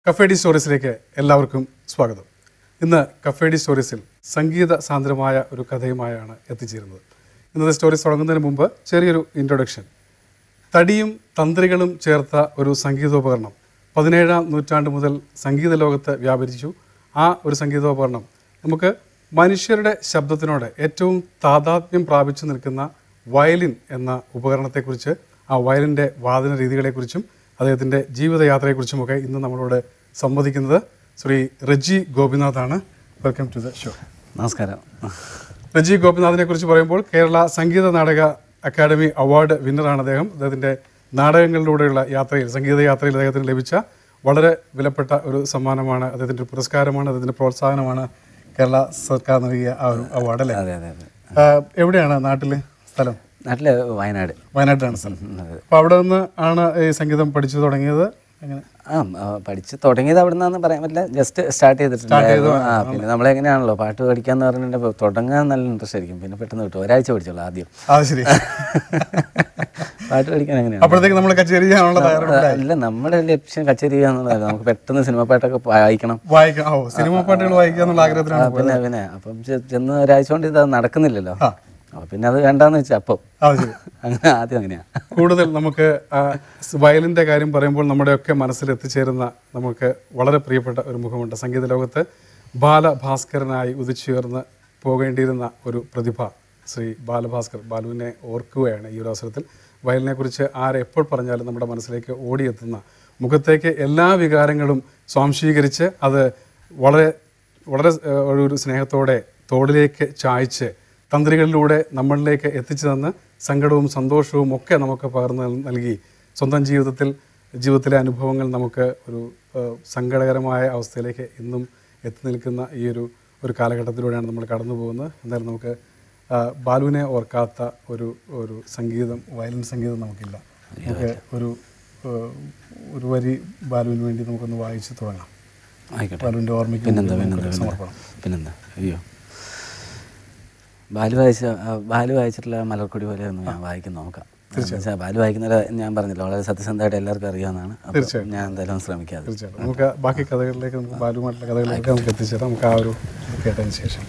Cafe D സ്റ്റോറീസിലേക്ക് എല്ലാവർക്കും സ്വാഗതം ഇന്ന് കഫേ ഡി സ്റ്റോറീസിൽ സംഗീത സാന്ദ്രമായ ഒരു കഥയുമായാണ് എത്തിച്ചേരുന്നത് ഇന്നത്തെ സ്റ്റോറീസ് തുടങ്ങുന്നതിന് മുമ്പ് ചെറിയൊരു ഇൻട്രൊഡക്ഷൻ തടിയും തന്ത്രികളും ചേർത്ത ഒരു സംഗീതോപകരണം പതിനേഴാം നൂറ്റാണ്ട് മുതൽ സംഗീത ലോകത്ത് വ്യാപരിച്ചു ആ ഒരു സംഗീതോപകരണം നമുക്ക് മനുഷ്യരുടെ ശബ്ദത്തിനോട് ഏറ്റവും താതാത്മ്യം പ്രാപിച്ചു നിൽക്കുന്ന വയലിൻ എന്ന ഉപകരണത്തെക്കുറിച്ച് ആ വയലിൻ്റെ വാദന രീതികളെക്കുറിച്ചും അദ്ദേഹത്തിൻ്റെ ജീവിതയാത്രയെക്കുറിച്ചുമൊക്കെ ഇന്ന് നമ്മളോട് സംവദിക്കുന്നത് ശ്രീ റജി ഗോപിനാഥാണ് വെൽക്കം ടു ദ ഷോ നമസ്കാരം റജി ഗോപിനാഥിനെ കുറിച്ച് പറയുമ്പോൾ കേരള സംഗീത നാടക അക്കാദമി അവാർഡ് വിന്നറാണ് അദ്ദേഹം അദ്ദേഹത്തിൻ്റെ നാടകങ്ങളിലൂടെയുള്ള യാത്രയിൽ സംഗീത യാത്രയിൽ അദ്ദേഹത്തിന് ലഭിച്ച വളരെ വിലപ്പെട്ട ഒരു സമ്മാനമാണ് അദ്ദേഹത്തിൻ്റെ ഒരു പുരസ്കാരമാണ് അദ്ദേഹത്തിൻ്റെ പ്രോത്സാഹനമാണ് കേരള സർക്കാർ നൽകിയ ആ ഒരു അവാർഡ് അല്ലേ അതെ അതെ അതെ ആ, എവിടെയാണ് നാട്ടിൽ സ്ഥലം നാട്ടില് വയനാട് വയനാട്ടിലാണ് സ്ഥലം ഉം, അതെ. അപ്പോൾ അവിടെ നിന്ന് ആണ് ഈ സംഗീതം പഠിച്ചു തുടങ്ങിയത് അങ്ങനെ ആ ആ, പഠിച്ച് തുടങ്ങിയത് അവിടെ നിന്നാന്ന് പറയാൻ പറ്റില്ല ജസ്റ്റ് സ്റ്റാർട്ട് ചെയ്തിട്ടുണ്ടായിരുന്നു ആ പിന്നെ നമ്മളെങ്ങനെയാണല്ലോ പാട്ട് പഠിക്കാന്ന് പറഞ്ഞിട്ടുണ്ടെങ്കിൽ തുടങ്ങാൻ നല്ല ഇൻട്രസ്റ്റ് ആയിരിക്കും പിന്നെ പെട്ടെന്ന് കിട്ടും ഒരാഴ്ച പഠിച്ചോളൂ ആദ്യം അത് ശരി പാട്ട് പഠിക്കാൻ എങ്ങനെയാണ് അപ്പോഴത്തേക്ക് നമ്മൾ കച്ചേരി ചെയ്യാനുള്ള തയ്യാറെടുപ്പ് അല്ല നമ്മുടെ ലക്ഷ്യം കച്ചേരി ചെയ്യാന്നുള്ളതല്ല നമുക്ക് പെട്ടെന്ന് സിനിമ പാട്ടൊക്കെ വായിക്കണം വായിക്കാം ഓ സിനിമ പാട്ടുകൾ വായിക്കുക എന്നുള്ള ആ, ആഗ്രഹത്തിലാണ് പിന്നെ പിന്നെ അപ്പം ചെ- ചെന്ന് ഒരാഴ്ച കൊണ്ട് ഇത് നടക്കുന്നില്ലല്ലോ ആ. അപ്പൊ പിന്നെ അത് വേണ്ടാന്ന് വെച്ചാൽ അപ്പം അത് ശരി അങ്ങനെ ആദ്യം അങ്ങനെയാ കൂടുതൽ നമുക്ക് ആ സ് വയലിൻ്റെ കാര്യം പറയുമ്പോൾ നമ്മുടെയൊക്കെ മനസ്സിൽ എത്തിച്ചേരുന്ന നമുക്ക് വളരെ പ്രിയപ്പെട്ട ഒരു മുഖമുണ്ട് സംഗീത ലോകത്ത് ബാലഭാസ്കരനായി ഉദിച്ചുയർന്ന് പോകേണ്ടിയിരുന്ന ഒരു പ്രതിഭ ശ്രീ ബാലഭാസ്കർ ബാലുവിനെ ഓർക്കുകയാണ് ഈ ഒരു അവസരത്തിൽ വയലിനെ കുറിച്ച് ആരെപ്പോൾ പറഞ്ഞാലും നമ്മുടെ മനസ്സിലേക്ക് ഓടിയെത്തുന്ന മുഖത്തേക്ക് എല്ലാ വികാരങ്ങളും സ്വാംശീകരിച്ച് അത് വളരെ വളരെ ഏഹ്, ഒരു സ്നേഹത്തോടെ തോളിലേക്ക് ചായ്ച്ച് തന്ത്രികളിലൂടെ നമ്മളിലേക്ക് എത്തിച്ചു തന്ന് സങ്കടവും സന്തോഷവും ഒക്കെ നമുക്ക് പകർന്നു നൽ- നൽകി സ്വന്തം ജീവിതത്തിൽ ജീവിതത്തിലെ അനുഭവങ്ങൾ നമുക്ക് ഒരു ഏഹ്, സങ്കടകരമായ അവസ്ഥയിലേക്ക് ഇന്നും എത്തി നിൽക്കുന്ന ഈ ഒരു ഒരു കാലഘട്ടത്തിലൂടെയാണ് നമ്മൾ കടന്നു പോകുന്നത് എന്തായാലും നമുക്ക് ആ, ബാലുവിനെ ഓർക്കാത്ത ഒരു ഒരു സംഗീതം വയലിൻ സംഗീതം നമുക്കില്ല നമുക്ക് ഒരു ഏഹ്, ഒരു വരി ബാലുവിന് വേണ്ടി നമുക്കൊന്ന് വായിച്ചു തുടങ്ങാം ആയിക്കോട്ടെ ബാലുവിൻ്റെ ഓർമ്മയ്ക്ക് പിന്നെന്താ മുമ്പിൽ പിന്നെന്താ നമുക്കൊരു പിന്നെന്താ സമർപ്പണം പിന്നെന്താ അയ്യോ ബാലു വായിച്ച ആ, ബാലു വായിച്ചിട്ടുള്ള മലർക്കൊടി പോലെയൊന്നും ഞാൻ വായിക്കാൻ നോക്കാം എന്നുവെച്ചാൽ ബാലു വായിക്കുന്നത് ഞാൻ പറഞ്ഞില്ല വളരെ സത്യസന്ധമായിട്ട് എല്ലാവർക്കും അറിയാവുന്നതാണ് അപ്പോൾ തീർച്ചയായും. ഞാൻ എന്തായാലും ശ്രമിക്കാതെ തീർച്ചയായിട്ടും നമുക്ക് ബാക്കി കഥകളിലേക്ക് നമുക്ക് ബാലുമായിട്ടുള്ള കഥകളിലേക്ക് നമുക്ക് എത്തിച്ചേരാം നമുക്ക് ആ ഒരു ഇത് കേട്ടതിന് ശേഷം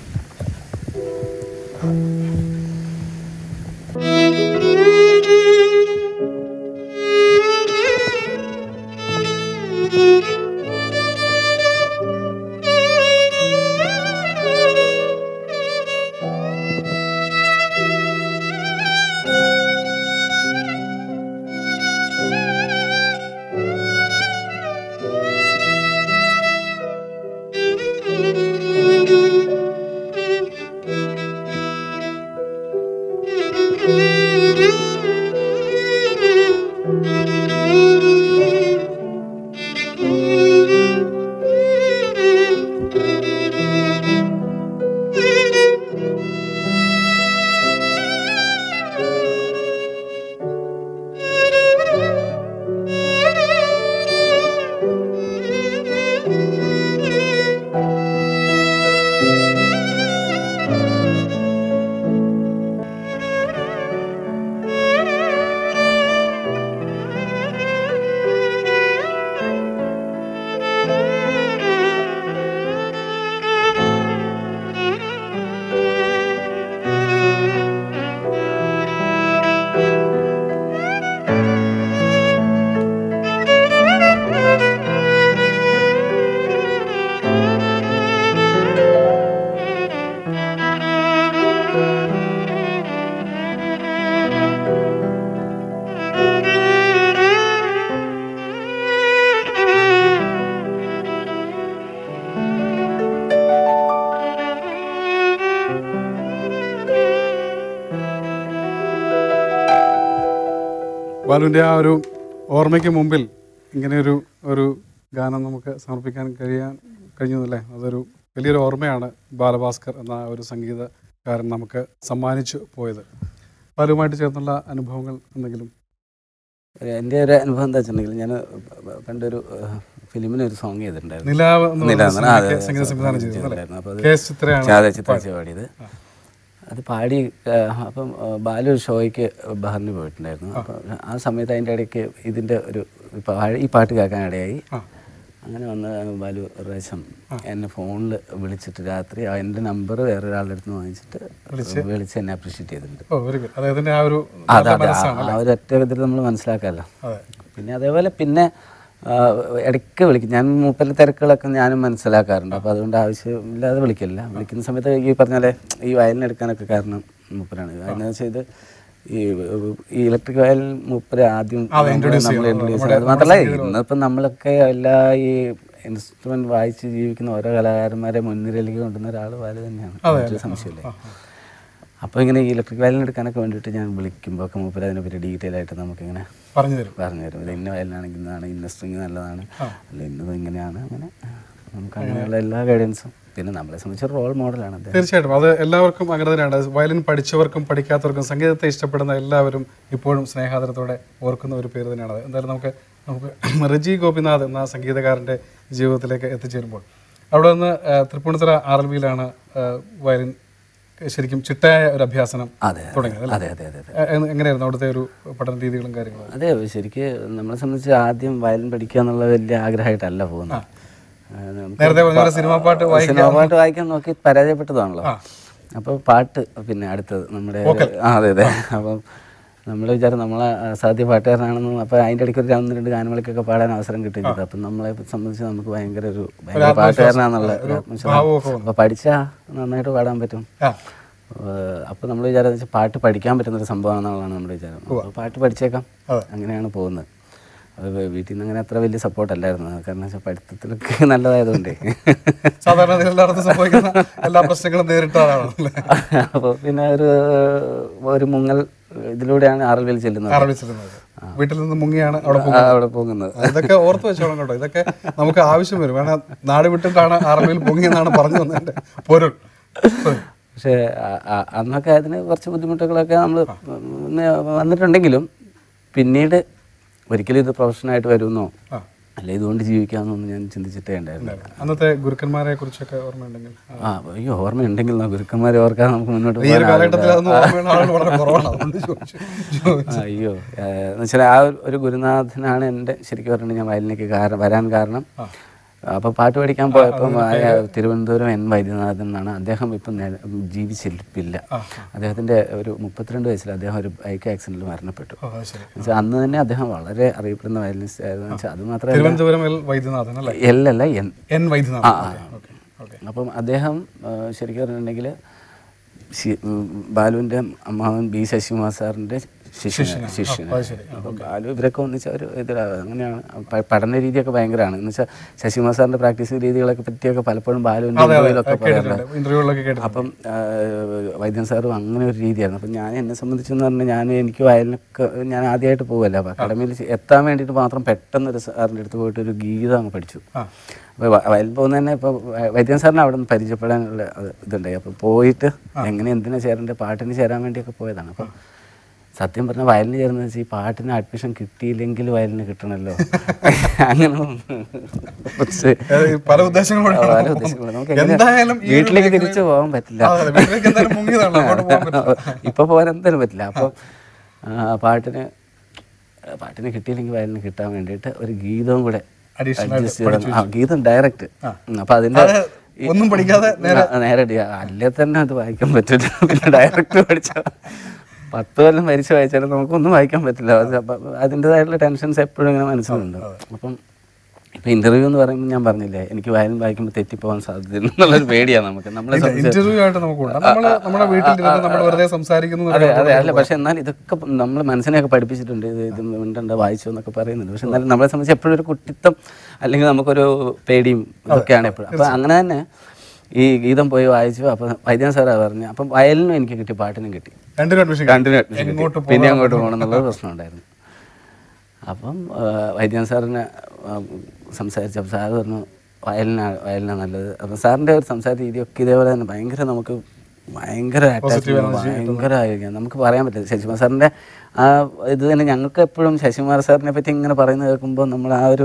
ബാലുവിൻ്റെ ആ ഒരു ഓർമ്മയ്ക്ക് മുമ്പിൽ ഇങ്ങനെ ഒരു ഒരു ഗാനം നമുക്ക് സമർപ്പിക്കാൻ കഴിയാൻ കഴിഞ്ഞതല്ലേ അതൊരു വലിയൊരു ഓർമ്മയാണ് ബാലഭാസ്കർ എന്ന ആ ഒരു സംഗീതകാരൻ നമുക്ക് സമ്മാനിച്ചു പോയത് ബാലുവുമായിട്ട് ചേർന്നുള്ള അനുഭവങ്ങൾ എന്തെങ്കിലും എൻ്റെ ഒരു അനുഭവം എന്താ വെച്ചിട്ടുണ്ടെങ്കിൽ ഞാൻ പണ്ടൊരു ഫിലിമിന് ഒരു സോങ് ചെയ്തിട്ടുണ്ടായിരുന്നു നിലാവ് എന്ന് പറഞ്ഞ നിലാവ് എന്ന് പറഞ്ഞ- സിനിമയ്ക്ക് അതെ, സംഗീത സംവിധാനം അതെ, ചെയ്തത് അല്ലേ ചെയ്തിട്ടുണ്ടായിരുന്നു. അപ്പോൾ അത് കെ എസ് ചിത്രയാണ് ചാതെ ചിത്രിച്ച് പാടിയത് അത് പാടി ആ, അപ്പം ആ, ബാലു ഒരു ഷോയ്ക്ക് ബഹറിന് പോയിട്ടുണ്ടായിരുന്നു അപ്പോൾ ആ സമയത്ത് അതിൻ്റെ ഇടയ്ക്ക് ഇതിൻ്റെ ഒരു പാ- ഈ പാട്ട് കേൾക്കാൻ ഇടയായി ആ. അങ്ങനെ വന്ന് ബാലു ഒരു പ്രാവശ്യം എന്നെ ഫോണിൽ വിളിച്ചിട്ട് രാത്രി എൻ്റെ നമ്പർ വേറെ ഒരാളുടെ അടുത്ത് നിന്ന് വാങ്ങിച്ചിട്ട് വിളിച്ച് എന്നെ അപ്രീഷിയേറ്റ് ചെയ്തിട്ടുണ്ട് ഓ വെരി ഗുഡ് അദ്ദേഹത്തിന്റെ ആ ഒരു അതെ അതെ ആ- ആ ഒരു ഒറ്റ വിധത്തിൽ നമ്മൾ മനസ്സിലാക്കാമല്ലോ അതെ പിന്നെ അതേപോലെ പിന്നെ ആ, ഇടയ്ക്ക് വിളിക്കും ഞാൻ മൂപ്പരുടെ തിരക്കുകളൊക്കെ ഞാനും മനസ്സിലാക്കാറുണ്ട് അപ്പോൾ അതുകൊണ്ട് ആവശ്യമില്ലാതെ വിളിക്കില്ല വിളിക്കുന്ന സമയത്ത് ഈ പറഞ്ഞാലേ ഈ വയലിന് എടുക്കാനൊക്കെ കാരണം മൂപ്പരാണ് അതിനെന്ന് വെച്ചാൽ ഇത് ഈ ഈ ഇലക്ട്രിക് വയൽ മൂപ്പര് ആദ്യം നമ്മൾ ഇൻട്രൊഡ്യൂസ് ചെയ്തത് അത് മാത്രമല്ല ഇന്നിപ്പം നമ്മളൊക്കെ എല്ലാ ഈ ഇൻസ്ട്രുമെന്റ് വായിച്ച് ജീവിക്കുന്ന ഓരോ കലാകാരന്മാരെ മുൻനിരയിലേക്ക് കൊണ്ടുവന്ന ഒരാൾ വയൽ തന്നെയാണ് ഒരു സംശയമില്ല അപ്പോൾ ഇങ്ങനെ ഈ ഇലക്ട്രിക് വയലിന് എടുക്കാനൊക്കെ വേണ്ടിയിട്ട് ഞാൻ വിളിക്കുമ്പോൾ ഒക്കെ മൂപ്പര് അതിനെപ്പറ്റി ഡീറ്റെയിൽ ആയിട്ട് നമുക്കിങ്ങനെ പറഞ്ഞു തരും പറഞ്ഞു തരും ഇത് ഇന്ന വയലിനാണെങ്കിൽ ഇന്നതാണ് ഇന്ന സ്ട്രിങ് നല്ലതാണ് അല്ല ഇന്നത് ഇങ്ങനെയാണ് അങ്ങനെ നമുക്ക് അങ്ങനെയുള്ള എല്ലാ ഗൈഡൻസും പിന്നെ നമ്മളെ സംബന്ധിച്ച് റോൾ മോഡലാണ് അദ്ദേഹം തീർച്ചയായിട്ടും അത് എല്ലാവർക്കും അങ്ങനെ തന്നെയാണ് വയലിൻ പഠിച്ചവർക്കും പഠിക്കാത്തവർക്കും സംഗീതത്തെ ഇഷ്ടപ്പെടുന്ന എല്ലാവരും ഇപ്പോഴും സ്നേഹാദരത്തോടെ ഓർക്കുന്ന ഒരു പേര് തന്നെയാണ് അത് എന്തായാലും നമുക്ക് നമുക്ക് റിജി ഗോപിനാഥ് എന്ന സംഗീതകാരൻ്റെ ജീവിതത്തിലേക്ക് എത്തിച്ചേരുമ്പോൾ അവിടെ നിന്ന് ആ, തൃപ്പൂണിത്തുറ ആർ എൽ ബിയിലാണ് വയലിൻ ശരിക്കും ചിട്ടയായ ഒരു അഭ്യാസനം അതെ തുടങ്ങിയത് അല്ലേ? അതെ അതെ അതെ അതെ ആ, എ- എങ്ങനെയായിരുന്നു അവിടുത്തെ ഒരു പഠന രീതികളും കാര്യങ്ങളും അതെ ശരിക്ക് നമ്മളെ സംബന്ധിച്ച് ആദ്യം വയലിൻ പഠിക്കുക എന്നുള്ള വലിയ ആഗ്രഹമായിട്ടല്ല പോകുന്നത് ആ, നമുക്ക് നേരത്തെ പറഞ്ഞ പോലെ സിനിമാ പാട്ട് വായിക്കാൻ സിനിമ പാട്ട് വായിക്കാൻ നോക്കി പരാജയപ്പെട്ടതാണല്ലോ അപ്പോൾ പാട്ട് പിന്നെ അടുത്തത് നമ്മുടെ ആ അതെ അതെ അപ്പം നമ്മൾ വിചാരം നമ്മളെ അസാധ്യ പാട്ടുകാരനാണെന്നും അപ്പോൾ അതിൻ്റെ ഇടയ്ക്ക് ഒരു ഒന്ന് രണ്ട് ഗാനമേളയ്ക്കൊക്കെ പാടാൻ അവസരം കിട്ടിയിട്ടുണ്ട് അപ്പം നമ്മളെ സംബന്ധിച്ച് നമുക്ക് ഭയങ്കര ഒരു ഭയങ്കര പാട്ടുകാരനാന്നുള്ള ഒരു ആത്മവിശ്വാസം ഭാവമൊക്കെ വന്നു അപ്പോൾ പഠിച്ചാൽ നന്നായിട്ട് പാടാൻ പറ്റും ആ അപ്പോൾ നമ്മൾ വിചാരം വെച്ചാൽ പാട്ട് പഠിക്കാൻ പറ്റുന്ന ഒരു സംഭവമാണെന്നുള്ളതാണ് നമ്മുടെ വിചാരം അപ്പോൾ പാട്ട് പഠിച്ചേക്കാം അതെ. അങ്ങനെയാണ് പോകുന്നത് അത് വീട്ടിൽ നിന്ന് അങ്ങനെ അത്ര വലിയ സപ്പോർട്ട് അല്ലായിരുന്നു കാരണം വെച്ചാൽ പഠിത്തത്തിലൊക്കെ നല്ലതായതുകൊണ്ടേ സാധാരണ എല്ലായിടത്തും സംഭവിക്കുന്ന എല്ലാ പ്രശ്നങ്ങളും നേരിട്ട ആളാണല്ലേ അപ്പോൾ പിന്നെ ഒരു ഒരു മുങ്ങൽ ഇതിലൂടെയാണ് ആറൽവിൽ ചെല്ലുന്നത് ആരംഭിച്ചിരുന്നത് വീട്ടിൽ നിന്ന് മുങ്ങിയാണ് അവിടെ ആ, അവിടെ പോകുന്നത് ഇതൊക്കെ ഓർത്ത് വെച്ചോളാം കേട്ടോ ഇതൊക്കെ നമുക്ക് ആവശ്യം വരും വേണം നാട് വിട്ടിട്ടാണ് ആർമിയിൽ പൊങ്ങിയെന്നാണ് പറഞ്ഞു വന്നതിന്റെ പൊരുൾ പക്ഷേ ആ- ആ- അന്നൊക്കെ അതിന് കുറച്ച് ബുദ്ധിമുട്ടുകളൊക്കെ നമ്മൾ വന്നിട്ടുണ്ടെങ്കിലും പിന്നീട് ഒരിക്കലും ഇത് പ്രൊഫഷനായിട്ട് വരുമെന്നോ ആ. അല്ല ഇതുകൊണ്ട് ജീവിക്കാമെന്നൊന്നും ഞാൻ ചിന്തിച്ചിട്ടേ ഉണ്ടായിരുന്നില്ല അന്നത്തെ ഗുരുക്കന്മാരെ കുറിച്ചൊക്കെ ഓർമ്മയുണ്ടെങ്കിൽ ആ അയ്യോ ഓർമ്മയുണ്ടെങ്കിൽ ഗുരുക്കന്മാരെ ഓർക്കാൻ നമുക്ക് മുന്നോട്ട് ഈ ഒരു പോകാൻ കാലഘട്ടത്തിൽ അതൊന്നും ഓർമ്മയുള്ള ആളുകൾ വളരെ കുറവാണ് അതുകൊണ്ട് ചോദിച്ചു ചോദിച്ചു. അയ്യോ എന്ന് വെച്ചാൽ ആ ഒരു- ഒരു ഗുരുനാഥനാണ് എൻ്റെ ശരിക്കും പറഞ്ഞിട്ട് ഞാൻ വയലിലേക്ക് കാരണം വരാൻ കാരണം അപ്പോൾ പാട്ട് പഠിക്കാൻ പോയപ്പം ആ, തിരുവനന്തപുരം എൻ വൈദ്യനാഥൻ എന്നാണ് അദ്ദേഹം ഇപ്പം നേ- ജീവിച്ചിരിപ്പില്ല അദ്ദേഹത്തിൻ്റെ ഒരു മുപ്പത്തിരണ്ട് വയസ്സിൽ അദ്ദേഹം ഒരു ബൈക്ക് ആക്സിഡൻറ്റിൽ മരണപ്പെട്ടു ഓ, അത് ശരി എന്നുവെച്ചാൽ അന്ന് തന്നെ അദ്ദേഹം വളരെ അറിയപ്പെടുന്ന വയലിനിസ്റ്റ് ആയിരുന്നു വെച്ചാൽ അത് മാത്രമല്ല തിരുവനന്തപുരം എൽ വൈദ്യനാഥൻ അല്ലേ എല്ലല്ല N N Vaidyanathan okay okay അപ്പം അദ്ദേഹം ആ, ശരിക്കും പറഞ്ഞിട്ടുണ്ടെങ്കിൽ ബാലുവിൻ്റെ അമ്മാവൻ ബി ശശികുമാർ സാറിൻ്റെ ശിഷ്യനാണ് ശിഷ്യനാണ് അപ്പം ബാലു ഇവരൊക്കെ ഒന്നിച്ച ഒരു ഇതിലാ അങ്ങനെയാണ് പ- പഠന രീതിയൊക്കെ ഭയങ്കരമാണ് എന്ന് വെച്ചാൽ ശശികുമാർ സാറിൻ്റെ പ്രാക്ടീസ് രീതികളൊക്കെ പറ്റിയൊക്കെ പലപ്പോഴും ബാലുവിൻ്റെ ഇന്റർവ്യൂവിലൊക്കെ പറയാറുണ്ട് ഇന്റർവ്യൂകളൊക്കെ കേട്ടു അപ്പം ആ, വൈദ്യൻ സാറും അങ്ങനെ ഒരു രീതിയായിരുന്നു അപ്പം ഞാൻ എന്നെ സംബന്ധിച്ചെന്ന് പറഞ്ഞാൽ ഞാൻ എനിക്ക് വയലിനൊക്കെ ഞാൻ ആദ്യമായിട്ട് പോവല്ല അപ്പം അക്കാഡമിയിൽ എത്താൻ വേണ്ടിയിട്ട് മാത്രം പെട്ടെന്ന് ഒരു സാറിൻ്റെ അടുത്ത് പോയിട്ട് ഒരു ഗീതം അങ്ങ് പഠിച്ചു ആ അപ്പോൾ വയലിൽ പോകുന്ന തന്നെ ഇപ്പോൾ വൈദ്യൻ സാറിനെ അവിടെ നിന്ന് പരിചയപ്പെടാനുള്ള അത് ഇതുണ്ടായി അപ്പോൾ പോയിട്ട് എങ്ങനെ എന്തിനാ ചേരേണ്ടത് പാട്ടിന് ചേരാൻ വേണ്ടിയൊക്കെ പോയതാണ് അപ്പം സത്യം പറഞ്ഞാൽ വയലിന് ചേർന്ന് വെച്ചാൽ ഈ പാട്ടിന് അഡ്മിഷൻ കിട്ടിയില്ലെങ്കിൽ വയലിന് കിട്ടണമല്ലോ അങ്ങനെ കുറച്ച് ഏ, പല ഉദ്ദേശങ്ങളും പല ഉദ്ദേശങ്ങളുണ്ട്. നമുക്ക് എങ്ങനെ എന്തായാലും ഈ ഒരു വീട്ടിലേക്ക് തിരിച്ചു പോകാൻ പറ്റില്ല ആ, അതെ, വീട്ടിലേക്ക് എന്തായാലും മുങ്ങിയതാണ് അങ്ങോട്ട് പോകാൻ പറ്റില്ല ഇപ്പൊ പോകാൻ എന്തായാലും പറ്റില്ല അപ്പം ആ, പാട്ടിന് പാട്ടിന് കിട്ടിയില്ലെങ്കിൽ വയലിന് കിട്ടാൻ വേണ്ടിയിട്ട് ഒരു ഗീതവും കൂടെ Additional adjust ചെയ്ത് ആ, ഗീതം ഡയറക്റ്റ് അപ്പൊ അതിന്റെ ഈ- ഒന്നും പഠിക്കാതെ ആ, നേരെ അടി അല്ലേ തന്നെ അത് വായിക്കാൻ പറ്റില്ല പിന്നെ ഡയറക്റ്റ് പഠിച്ച പത്ത് കൊല്ലം മരിച്ചു വായിച്ചാലും നമുക്കൊന്നും വായിക്കാൻ പറ്റില്ല അത് അപ്പൊ അതിൻ്റെതായിട്ടുള്ള ടെൻഷൻസ് എപ്പോഴും ഇങ്ങനെ മനസ്സിലുണ്ട് അപ്പം ഇപ്പൊ ഇന്റർവ്യൂ എന്ന് പറയുമ്പോൾ ഞാൻ പറഞ്ഞില്ലേ എനിക്ക് വയലിൻ വായിക്കുമ്പോൾ തെറ്റിപ്പോകാൻ സാധ്യത എന്നുള്ളൊരു പേടിയാണ് നമുക്ക് നമ്മളെ സംബന്ധിച്ച് ഇന്റർവ്യൂ ആയിട്ട് നമുക്ക് ഉണ്ട് നമ്മള് നമ്മുടെ വീട്ടിലിരുന്ന് നമ്മൾ വെറുതെ സംസാരിക്കുന്നു എന്ന് അതെ അതെ അല്ല പക്ഷെ എന്നാൽ ഇതൊക്കെ നമ്മൾ മനസ്സിനെയൊക്കെ പഠിപ്പിച്ചിട്ടുണ്ട് ഇത് ഇത് മിണ്ടണ്ട വായിച്ചു എന്നൊക്കെ പറയുന്നുണ്ട് പക്ഷെ എന്നാലും നമ്മളെ സംബന്ധിച്ച് എപ്പോഴും ഒരു കുട്ടിത്തം അല്ലെങ്കിൽ നമുക്കൊരു പേടിയും ഇതൊക്കെയാണ് എപ്പോഴും അപ്പം അങ്ങനെ തന്നെ ഈ ഗീതം പോയി വായിച്ചു അപ്പം വൈദ്യൻ സാറാ പറഞ്ഞു അപ്പം വയലിനും എനിക്ക് കിട്ടി പാട്ടിനും കിട്ടി രണ്ടിനും അഡ്മിഷൻ രണ്ടിനും admission കിട്ടി. പിന്നെ അങ്ങോട്ട് പോകണം എന്നുള്ളൊരു പ്രശ്നം ഉണ്ടായിരുന്നു അപ്പം ആ, വൈദ്യൻ സാറിനെ ആ, സംസാരിച്ചപ്പോൾ സാറ് പറഞ്ഞു വയലിനാണ് വയലിനാണ് നല്ലത് അപ്പം സാറിൻ്റെ ഒരു സംസാര രീതിയൊക്കെ ഇതേപോലെ തന്നെ ഭയങ്കര നമുക്ക് ഭയങ്കര അറ്റാച്ച്മെന്റ് ഭയങ്കര ആയിരിക്കും നമുക്ക് പറയാൻ പറ്റില്ല ശശികുമാർ സാറിൻ്റെ ആ ഇത് തന്നെ ഞങ്ങൾക്ക് എപ്പോഴും ശശികുമാർ സാറിനെ പറ്റി ഇങ്ങനെ പറയുന്നത് കേൾക്കുമ്പോൾ നമ്മൾ ആ ഒരു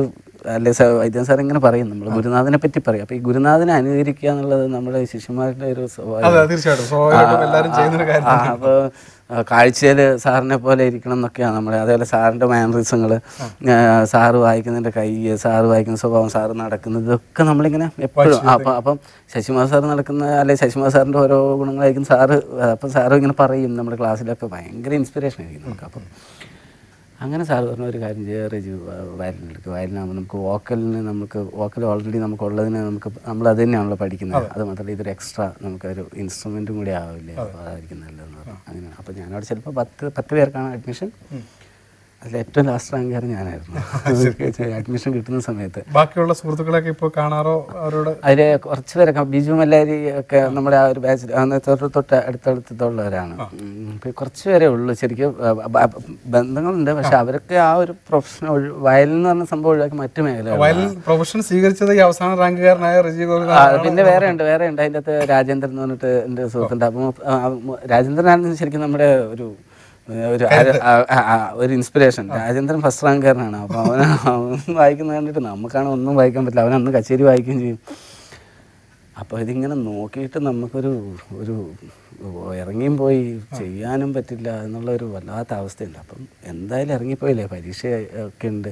അല്ലെ സ- വൈദ്യൻ സാർ ഇങ്ങനെ പറയും നമ്മൾ ഗുരുനാഥനെ പറ്റി പറയും അപ്പോൾ ഈ ഗുരുനാഥനെ അനുകരിക്കുക എന്നുള്ളത് നമ്മുടെ ശിഷ്യന്മാരുടെ ഒരു സ്വഭാവം അതെ തീർച്ചയായിട്ടും സ്വാഭാവികമായിട്ടും എല്ലാവരും ചെയ്യുന്നൊരു കാര്യം അപ്പോൾ കാഴ്ചയിൽ സാറിനെ പോലെ ഇരിക്കണം എന്നൊക്കെയാണ് നമ്മുടെ അതേപോലെ സാറിൻ്റെ മാനറിസങ്ങൾ സാറ് വായിക്കുന്നതിൻ്റെ കൈ സാറ് വായിക്കുന്ന സ്വഭാവം സാറ് നടക്കുന്നത് ഇതൊക്കെ നമ്മളിങ്ങനെ എപ്പോഴും അപ്പം അപ്പം ശശികുമാർ സാർ നടക്കുന്ന അല്ലെങ്കിൽ ശശികുമാർ സാറിൻ്റെ ഓരോ ഗുണങ്ങളായിരിക്കും സാറ് അപ്പം സാറ് ഇങ്ങനെ പറയും നമ്മുടെ ക്ലാസ്സിലൊക്കെ ഭയങ്കര ഇൻസ്പിറേഷൻ ആയിരിക്കും നമുക്ക് അപ്പം അങ്ങനെ സാർ പറഞ്ഞ ഒരു കാര്യം ചെയ്യുക റെജു വയലിനെടുക്കുക വയലിനാകുമ്പോൾ നമുക്ക് വോക്കലിന് നമുക്ക് വോക്കൽ ഓൾറെഡി നമുക്ക് ഉള്ളതിന് നമുക്ക് നമ്മൾ അത് തന്നെയാണല്ലോ പഠിക്കുന്നത് അത് മാത്രമല്ല ഇതൊരു എക്സ്ട്രാ നമുക്കൊരു ഇൻസ്ട്രുമെൻറ്റും കൂടി ആവില്ലേ അപ്പോൾ അതായിരിക്കും നല്ലതെന്ന് പറഞ്ഞു അങ്ങനെ അപ്പോൾ ഞാനവിടെ ചിലപ്പോൾ പത്ത് പത്ത് പേർക്കാണ് അഡ്മിഷൻ അതിൽ ഏറ്റവും ലാസ്റ്റ് റാങ്കാരൻ ഞാനായിരുന്നു അഡ്മിഷൻ കിട്ടുന്ന സമയത്ത് ബാക്കിയുള്ള സുഹൃത്തുക്കളെയൊക്കെ ഇപ്പോൾ കാണാറോ അവരോട് അതിൽ കുറച്ച് പേരൊക്കെ ബിജു മല്ലാരി ഒക്കെ നമ്മുടെ ആ ഒരു ബാച്ചിൽ തൊട്ട് തൊട്ട് അടുത്തടുത്തുള്ളവരാണ് ഉം. ഇപ്പൊ കുറച്ച് പേരേ ഉള്ളൂ ശരിക്കും ആ, ബ- ബ- ബന്ധങ്ങളുണ്ട് പക്ഷെ അവരൊക്കെ ആ ഒരു പ്രൊഫഷൻ വയലിൻ എന്ന് പറഞ്ഞ സംഭവം ഒഴിവാക്കി മറ്റു മേഖലകൾ വയലിൻ പ്രൊഫഷൻ സ്വീകരിച്ചത് ഈ അവസാന റാങ്കുകാരനായ റിജി ആ, ഗോപിനാഥ് പിന്നെ വേറെ ഉണ്ട് വേറെ ഉണ്ട് അതിൻ്റെ അകത്ത് രാജേന്ദ്രൻ എന്ന് പറഞ്ഞിട്ട് എൻ്റെ സുഹൃത്തുണ്ട് അപ്പം രാജേന്ദ്രനാണ് ശരിക്കും നമ്മുടെ ഒരു ഏഹ്, ഒരു ആ- ആ- ആ- ആ- ഒരു ഇൻസ്പിറേഷൻ രാജേന്ദ്രൻ ഫസ്റ്റ് റാങ്കാരനാണ് അപ്പോൾ അവൻ അവൻ വായിക്കുന്നത് കണ്ടിട്ട് നമുക്കാണ് ഒന്നും വായിക്കാൻ പറ്റില്ല അവൻ അന്ന് കച്ചേരി വായിക്കുകയും ചെയ്യും അപ്പോൾ ഇതിങ്ങനെ നോക്കിയിട്ട് നമുക്കൊരു ഒരു ഇറങ്ങിയും പോയി ചെയ്യാനും പറ്റില്ല എന്നുള്ള ഒരു വല്ലാത്ത അവസ്ഥയുണ്ട് അപ്പം എന്തായാലും ഇറങ്ങിപ്പോയില്ലേ പരീക്ഷ ഒക്കെ ഉണ്ട്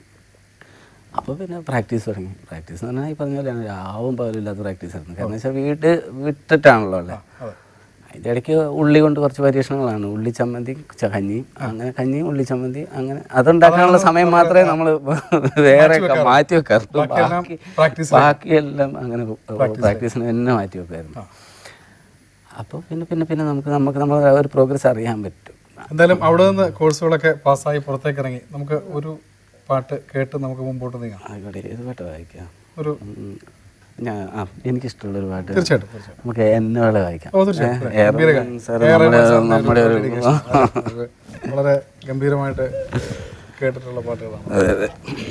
അപ്പോൾ പിന്നെ പ്രാക്ടീസ് തുടങ്ങി പ്രാക്ടീസ് എന്ന് പറഞ്ഞാൽ ഈ പറഞ്ഞ പോലെയാണ് രാവും പകലില്ലാത്ത പ്രാക്ടീസ് ആയിരുന്നു കാരണം വെച്ചാൽ വീട് വിട്ടിട്ടാണല്ലോ അല്ലേ അതിൻ്റെ ഇടയ്ക്ക് ഉള്ളി കൊണ്ട് കുറച്ച് പരീക്ഷണങ്ങളാണ് ഉള്ളി ചമ്മന്തി ച- കഞ്ഞി അങ്ങനെ കഞ്ഞിയും ഉള്ളി ചമ്മന്തി അങ്ങനെ അതുണ്ടാക്കാനുള്ള സമയം മാത്രമേ നമ്മൾ വേറെ ഒക്കെ മാറ്റി വെക്കാറുള്ളൂ ബാക്കിയെല്ലാം ബാക്കി practice ബാക്കിയെല്ലാം അങ്ങനെ പ്രാക്ടീസിന് തന്നെ മാറ്റി വെക്കായിരുന്നു അപ്പോൾ പിന്നെ പിന്നെ പിന്നെ നമുക്ക് നമുക്ക് നമ്മുടെ ഒരു പ്രോഗ്രസ് അറിയാൻ പറ്റും എന്തായാലും അവിടെ നിന്ന് കോഴ്സുകളൊക്കെ പാസ്സായി പുറത്തേക്ക് ഇറങ്ങി നമുക്ക് ഒരു പാട്ട് കേട്ട് നമുക്ക് മുമ്പോട്ട് നീങ്ങാം ആയിക്കോട്ടെ ഏത് പാട്ട് വായിക്കാം ഒരു ഉം. ഞാൻ ആ എനിക്കിഷ്ടമുള്ളൊരു പാട്ട് തീർച്ചയായിട്ടും തീർച്ചയായിട്ടും നമുക്ക് എന്നോളെ വായിക്കാം ഓ തീർച്ചയായും ഏ, ഗംഭീര ഏറെ ഗാനം. സാർ ഏറെ നമ്മുടെ സാറിന്റെ നമ്മുടെ ഒരു dedication. അതെ, നമുക്ക് വളരെ ഗംഭീരമായിട്ട് കേട്ടിട്ടുള്ള പാട്ടുകളാണ് അതെ അതെ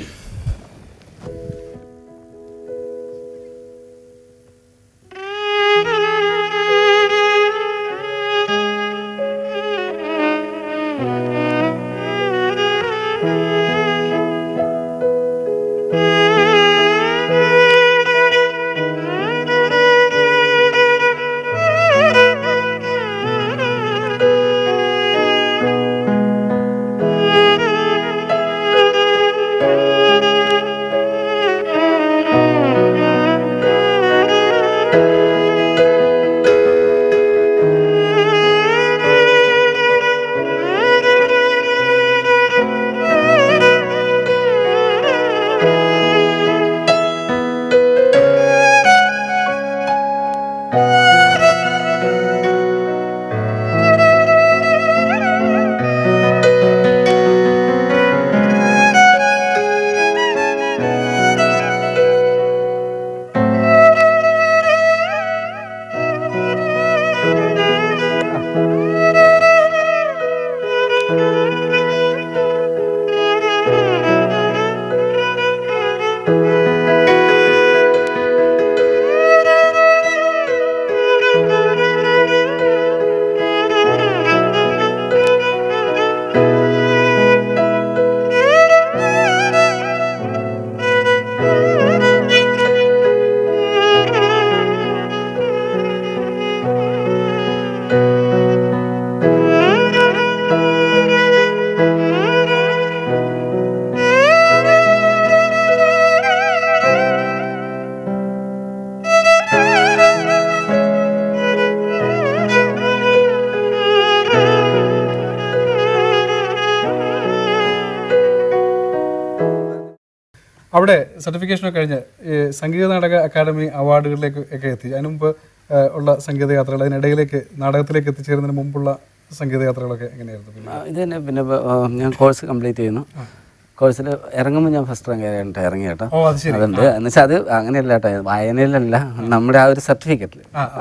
അവിടെ സർട്ടിഫിക്കേഷൻ ഒക്കെ കഴിഞ്ഞ് ഈ സംഗീത നാടക അക്കാദമി അവാർഡുകളിലേക്ക് ഒക്കെ എത്തി അതിനു മുമ്പ് ആ, ഉള്ള സംഗീത യാത്രകൾ അതിനിടയിലേക്ക് നാടകത്തിലേക്ക് എത്തിച്ചേരുന്നതിന് മുമ്പുള്ള സംഗീത യാത്രകളൊക്കെ എങ്ങനെയായിരുന്നു പിന്നെ ആ, ഇത് തന്നെ പിന്നെ ആ, ഞാൻ കോഴ്സ് കംപ്ലീറ്റ് ചെയ്യുന്നു കോഴ്സിൽ ഇറങ്ങുമ്പോൾ ഞാൻ ഫസ്റ്റ് റാങ്ക് ആയിട്ട് ഇറങ്ങി കേട്ടോ ഓ അത് ശരി അതുണ്ട് എന്ന് വെച്ചാൽ അത് അങ്ങനെയല്ല കേട്ടോ വായനയിലല്ല നമ്മുടെ ആ ഒരു സർട്ടിഫിക്കറ്റിൽ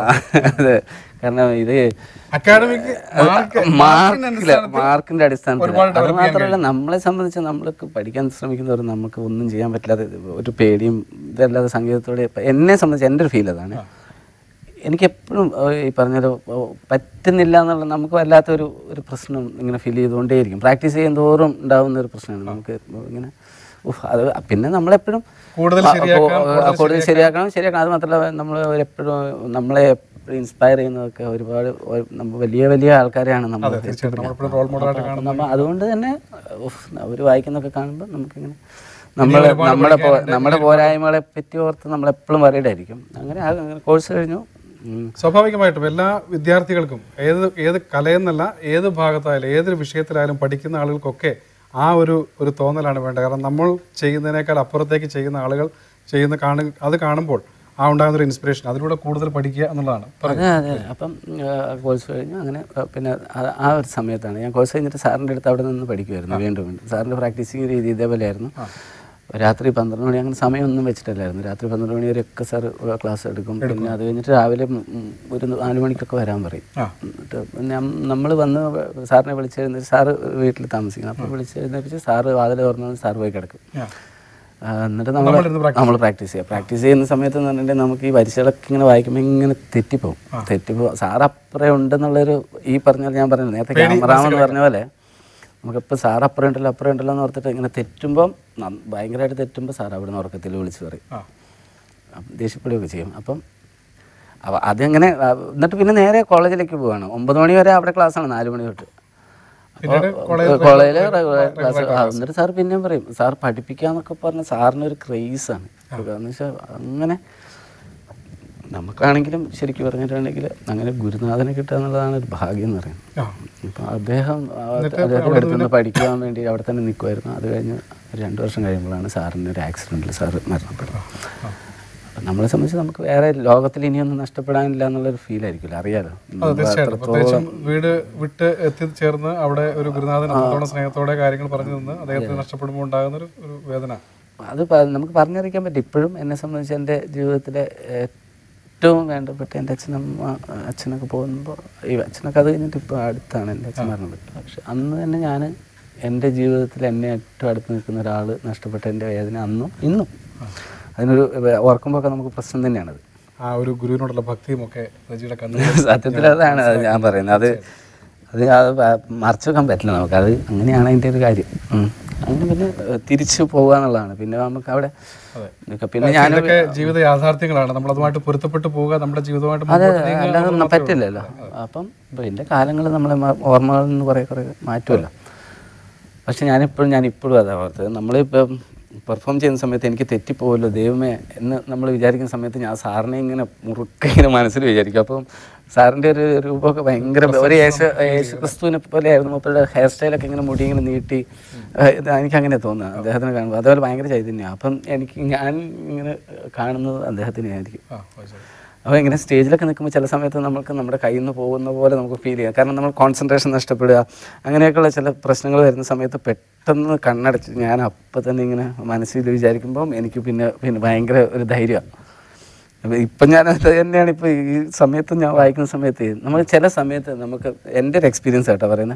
അതെ കാരണം ഇത് അക്കാദമിക്ക് മാർക്ക് മാർക്കില്ല മാർക്കിന്റെ അടിസ്ഥാനത്തിൽ ഒരുപാട് അത് മാത്രമല്ല നമ്മളെ സംബന്ധിച്ച് നമ്മൾക്ക് പഠിക്കാൻ ശ്രമിക്കുന്നവർ നമുക്ക് ഒന്നും ചെയ്യാൻ പറ്റില്ലാതെ ഒരു പേടിയും ഇതല്ലാതെ സംഗീതത്തോടെ ഇപ്പം എന്നെ സംബന്ധിച്ച് എൻ്റെ ഒരു ഫീൽ അതാണ് എനിക്ക് എപ്പോഴും ഈ പറഞ്ഞൊരു പറ്റുന്നില്ല എന്നുള്ള നമുക്ക് വല്ലാത്തൊരു ഒരു പ്രശ്നം ഇങ്ങനെ ഫീൽ ചെയ്തുകൊണ്ടേയിരിക്കും പ്രാക്ടീസ് ചെയ്യും തോറും ഉണ്ടാകുന്ന ഒരു പ്രശ്നമാണ് നമുക്ക് ഇങ്ങനെ ഉഫ്, അത് പിന്നെ നമ്മളെപ്പോഴും കൂടുതൽ ആ, ശരിയാക്കാൻ, ആ, കൂടുതൽ കൂടുതൽ ശരിയാക്കണം ശരിയാക്കണം അത് മാത്രമല്ല നമ്മൾ എപ്പോഴും നമ്മളെ ഇൻസ്പയർ ചെയ്യുന്നതൊക്കെ ഒരുപാട് ഒരു- നമ്മ വലിയ വലിയ ആൾക്കാരെയാണ് നമ്മൾ തീർച്ചയായിട്ടും നമ്മളെപ്പോഴും റോൾ മോഡലായിട്ട് അപ്പം നമ്മ അതുകൊണ്ട് തന്നെ അവർ വായിക്കുന്നൊക്കെ കാണുമ്പോൾ നമുക്കിങ്ങനെ നമ്മൾ നമ്മുടെ പോ- നമ്മുടെ പോരായ്മകളെ പറ്റി ഓർത്ത് നമ്മളെപ്പോഴും വറീഡായിരിക്കും അങ്ങനെ ആ കോഴ്സ് കഴിഞ്ഞു ഉം. സ്വാഭാവികമായിട്ടും എല്ലാ വിദ്യാർത്ഥികൾക്കും ഏത് ഏത് കലയെന്നല്ല ഏത് ഭാഗത്തായാലും ഏതൊരു വിഷയത്തിലായാലും പഠിക്കുന്ന ആളുകൾക്കൊക്കെ ആ ഒരു ഒരു തോന്നലാണ് വേണ്ടത് കാരണം നമ്മൾ ചെയ്യുന്നതിനേക്കാൾ അപ്പുറത്തേക്ക് ചെയ്യുന്ന ആളുകൾ ചെയ്യുന്ന കാണു അത് കാണുമ്പോൾ ആ ഉണ്ടാകുന്ന ഒരു ഇൻസ്പിറേഷൻ അതിലൂടെ കൂടുതൽ പഠിക്കുക എന്നുള്ളതാണ് അതെ അതെ അപ്പം കോഴ്സ് കഴിഞ്ഞു അങ്ങനെ ആ, പിന്നെ ആ- ആ ഒരു സമയത്താണ് ഞാൻ കോഴ്സ് കഴിഞ്ഞിട്ട് സാറിൻ്റെ അടുത്ത് അവിടെ നിന്ന് പഠിക്കുമായിരുന്നു വീണ്ടും വീണ്ടും സാറിൻ്റെ പ്രാക്ടീസിങ് രീതി ഇതേപോലെയായിരുന്നു രാത്രി പന്ത്രണ്ട് മണി അങ്ങനെ സമയമൊന്നും വെച്ചിട്ടില്ലായിരുന്നു രാത്രി പന്ത്രണ്ട് മണി വരെയൊക്കെ സാർ ക്ലാസ് എടുക്കും പിന്നെ അത് കഴിഞ്ഞിട്ട് രാവിലെ ഉം, ഉം, ഒരു നാല് മണിക്കൊക്കെ വരാൻ പറയും ആ. എന്നിട്ട് പിന്നെ നമ്മൾ വന്ന് സാറിനെ വിളിച്ചെഴുന്നേറ്റ് സാറ് വീട്ടിൽ താമസിക്കണം അപ്പോൾ വിളിച്ചെഴുന്നേപ്പിച്ച് സാറ് വാതിൽ തുറന്നു സാറ് പോയി കിടക്കും ആ. ആ, എന്നിട്ട് നമ്മൾ നമ്മളിരുന്ന് നമ്മൾ പ്രാക്ടീസ് ചെയ്യുക പ്രാക്ടീസ് ചെയ്യുന്ന സമയത്ത് എന്ന് പറഞ്ഞിട്ടുണ്ടെങ്കിൽ നമുക്ക് ഈ വരിശകളൊക്കെ ഇങ്ങനെ വായിക്കുമ്പോൾ ഇങ്ങനെ തെറ്റിപ്പോവും തെറ്റിപ്പോ സാർ അപ്പുറം ഉണ്ടെന്നുള്ളൊരു ഈ പറഞ്ഞ ഞാൻ പറഞ്ഞു നേരത്തെ ക്യാമറാമെന്ന് എന്ന് പറഞ്ഞ പോലെ നമുക്കിപ്പോൾ സാർ അപ്പുറം ഉണ്ടല്ലോ അപ്പുറം ഉണ്ടല്ലോ എന്ന് ഓർത്തിട്ട് ഇങ്ങനെ തെറ്റുമ്പം ന- ഭയങ്കരമായിട്ട് തെറ്റുമ്പോൾ സാർ അവിടെ നിന്ന് ഉറക്കത്തിൽ വിളിച്ച് പറയും ആ. അപ്പം ദേഷ്യപ്പെടുകയൊക്കെ ചെയ്യും അപ്പം അവ അതിങ്ങനെ ആ, എന്നിട്ട് പിന്നെ നേരെ കോളേജിലേക്ക് പോവാണ് ഒമ്പത് മണി വരെ അവിടെ ക്ലാസ്സാണ് നാല് മണി തൊട്ട് പിന്നീട് കോളേജിൽ ക്ലാസ് എന്നിട്ട് സാർ പിന്നെയും പറയും സാർ പഠിപ്പിക്കാന്നൊക്കെ പറഞ്ഞ സാറിനൊരു ക്രേസാണ് എന്ന് വെച്ചാൽ അങ്ങനെ നമുക്കാണെങ്കിലും ശരിക്കും പറഞ്ഞിട്ടുണ്ടെങ്കിൽ അങ്ങനെ ഗുരുനാഥനെ കിട്ടുക എന്നുള്ളതാണ് ഒരു ഭാഗ്യം എന്ന് പറയുന്നത് ആ. ഇപ്പം അദ്ദേഹം ആ, അദ്ദേഹത്തിൻ്റെ അടുത്ത് നിന്ന് പഠിക്കാൻ വേണ്ടി അവിടെ തന്നെ നിൽക്കുമായിരുന്നു അത് കഴിഞ്ഞ് ഒരു രണ്ട് വർഷം കഴിയുമ്പോഴാണ് സാറിന് ഒരു ആക്സിഡൻറ്റിൽ സാറ് മരണപ്പെടുന്നത് അപ്പം നമ്മളെ സംബന്ധിച്ച് നമുക്ക് വേറെ ലോകത്തിൽ ഇനിയൊന്നും നഷ്ടപ്പെടാനില്ല എന്നുള്ളൊരു ഫീൽ ആയിരിക്കില്ല അറിയാലോ അത് തീർച്ചയായിട്ടും പ്രത്യേകിച്ചും വീട് വിട്ട് എത്തിച്ചേർന്ന് അവിടെ ഒരു ഗുരുനാഥൻ അത്രത്തോളം സ്നേഹത്തോടെ കാര്യങ്ങൾ പറഞ്ഞു നിന്ന് അദ്ദേഹത്തിന് നഷ്ടപ്പെടുമ്പോൾ ഉണ്ടാകുന്ന ഒരു ഒരു വേദന അത് പ- നമുക്ക് പറഞ്ഞറിയിക്കാൻ പറ്റും ഇപ്പോഴും എന്നെ സംബന്ധിച്ച് എൻ്റെ ജീവിതത്തിലെ ഏറ്റവും വേണ്ടപ്പെട്ട എൻ്റെ അച്ഛനമ്മ അച്ഛനൊക്കെ പോകുമ്പോൾ ഈ അച്ഛനൊക്കെ അത് കഴിഞ്ഞിട്ട് ഇപ്പോൾ അടുത്താണ് എൻ്റെ അച്ഛൻ മരണപ്പെട്ടത് പക്ഷെ അന്ന് തന്നെ ഞാൻ എൻ്റെ ജീവിതത്തിൽ എന്നെ ഏറ്റവും അടുത്ത് നിൽക്കുന്ന ഒരാൾ നഷ്ടപ്പെട്ട എൻ്റെ വേദന അന്നും ഇന്നും അതിനൊരു ഓർക്കുമ്പോൾ ഒക്കെ നമുക്ക് പ്രശ്നം തന്നെയാണത് ആ ഒരു ഗുരുവിനോടുള്ള ഭക്തിയും ഒക്കെ രജിയുടെ കണ്ണിൽ സത്യത്തിൽ അതാണ് അത് ഞാൻ പറയുന്നത് അത് അത് അത് പ- മറച്ചു വെക്കാൻ പറ്റില്ല നമുക്ക് അത് അങ്ങനെയാണ് അതിൻ്റെ ഒരു കാര്യം ഉം. അങ്ങനെ പിന്നെ ഏഹ്, തിരിച്ചു പോകുക എന്നുള്ളതാണ് പിന്നെ നമുക്ക് അവിടെ നിൽക്കാം. പിന്നെ ഞാൻ ഇതൊക്കെ ജീവിത യാഥാർത്ഥ്യങ്ങളാണ് നമ്മൾ അതുമായിട്ട് പൊരുത്തപ്പെട്ട് പോവുക നമ്മുടെ ജീവിതമായിട്ട് അതെ മുമ്പോട്ട് നീങ്ങുക അല്ലാതെ ഒന്നും പറ്റില്ലല്ലോ അപ്പം ഇപ്പം എൻ്റെ കാലങ്ങൾ നമ്മളെ മ- ഓർമ്മകളിൽ നിന്ന് കുറേ കുറേ മാറ്റുമല്ലോ പക്ഷെ ഞാനിപ്പോഴും ഞാൻ ഇപ്പോഴും അതാ ഓർത്തത് നമ്മളിപ്പം പെർഫോം ചെയ്യുന്ന സമയത്ത് എനിക്ക് തെറ്റിപ്പോവല്ലോ ദൈവമേ എന്ന് നമ്മൾ വിചാരിക്കുന്ന സമയത്ത് ഞാൻ സാറിനെ ഇങ്ങനെ മുറുക്കെ ഇങ്ങനെ മനസ്സിൽ വിചാരിക്കും അപ്പം സാറിൻ്റെ ഒരു രൂപമൊക്കെ ഭയങ്കര ഒരു യേശു യേശു ക്രിസ്തുവിനെ പോലെ ആയിരുന്നു മൂപ്പരുടെ ഹെയർ സ്റ്റൈലൊക്കെ ഇങ്ങനെ മുടി ഇങ്ങനെ നീട്ടി ഏഹ് ഇത് എനിക്കങ്ങനെ തോന്നുക അദ്ദേഹത്തിനെ കാണുമ്പോൾ അതുപോലെ ഭയങ്കര ചൈതന്യമാണ് അപ്പം എനിക്ക് ഞാൻ ഇങ്ങനെ കാണുന്നത് അദ്ദേഹത്തിനെ ആയിരിക്കും ആ, അത് ശരി. അപ്പോൾ ഇങ്ങനെ സ്റ്റേജിലൊക്കെ നിൽക്കുമ്പോൾ ചില സമയത്ത് നമുക്ക് നമ്മുടെ കയ്യിൽ നിന്ന് പോകുന്ന പോലെ നമുക്ക് ഫീൽ ചെയ്യാം കാരണം നമ്മൾ കോൺസെൻട്രേഷൻ നഷ്ടപ്പെടുക അങ്ങനെയൊക്കെയുള്ള ചില പ്രശ്നങ്ങൾ വരുന്ന സമയത്ത് പെട്ടെന്ന് കണ്ണടച്ച് ഞാൻ അപ്പം തന്നെ ഇങ്ങനെ മനസ്സിൽ വിചാരിക്കുമ്പം എനിക്ക് പിന്നെ പിന്നെ ഭയങ്കര ഒരു ധൈര്യമാണ് അപ്പോൾ ഇപ്പം ഞാൻ അത് തന്നെയാണ് ഇപ്പോൾ ഈ സമയത്ത് ഞാൻ വായിക്കുന്ന സമയത്ത് നമ്മൾ ചില സമയത്ത് നമുക്ക് എൻ്റെ ഒരു എക്സ്പീരിയൻസ് ആയിട്ടാണ് പറയുന്നത്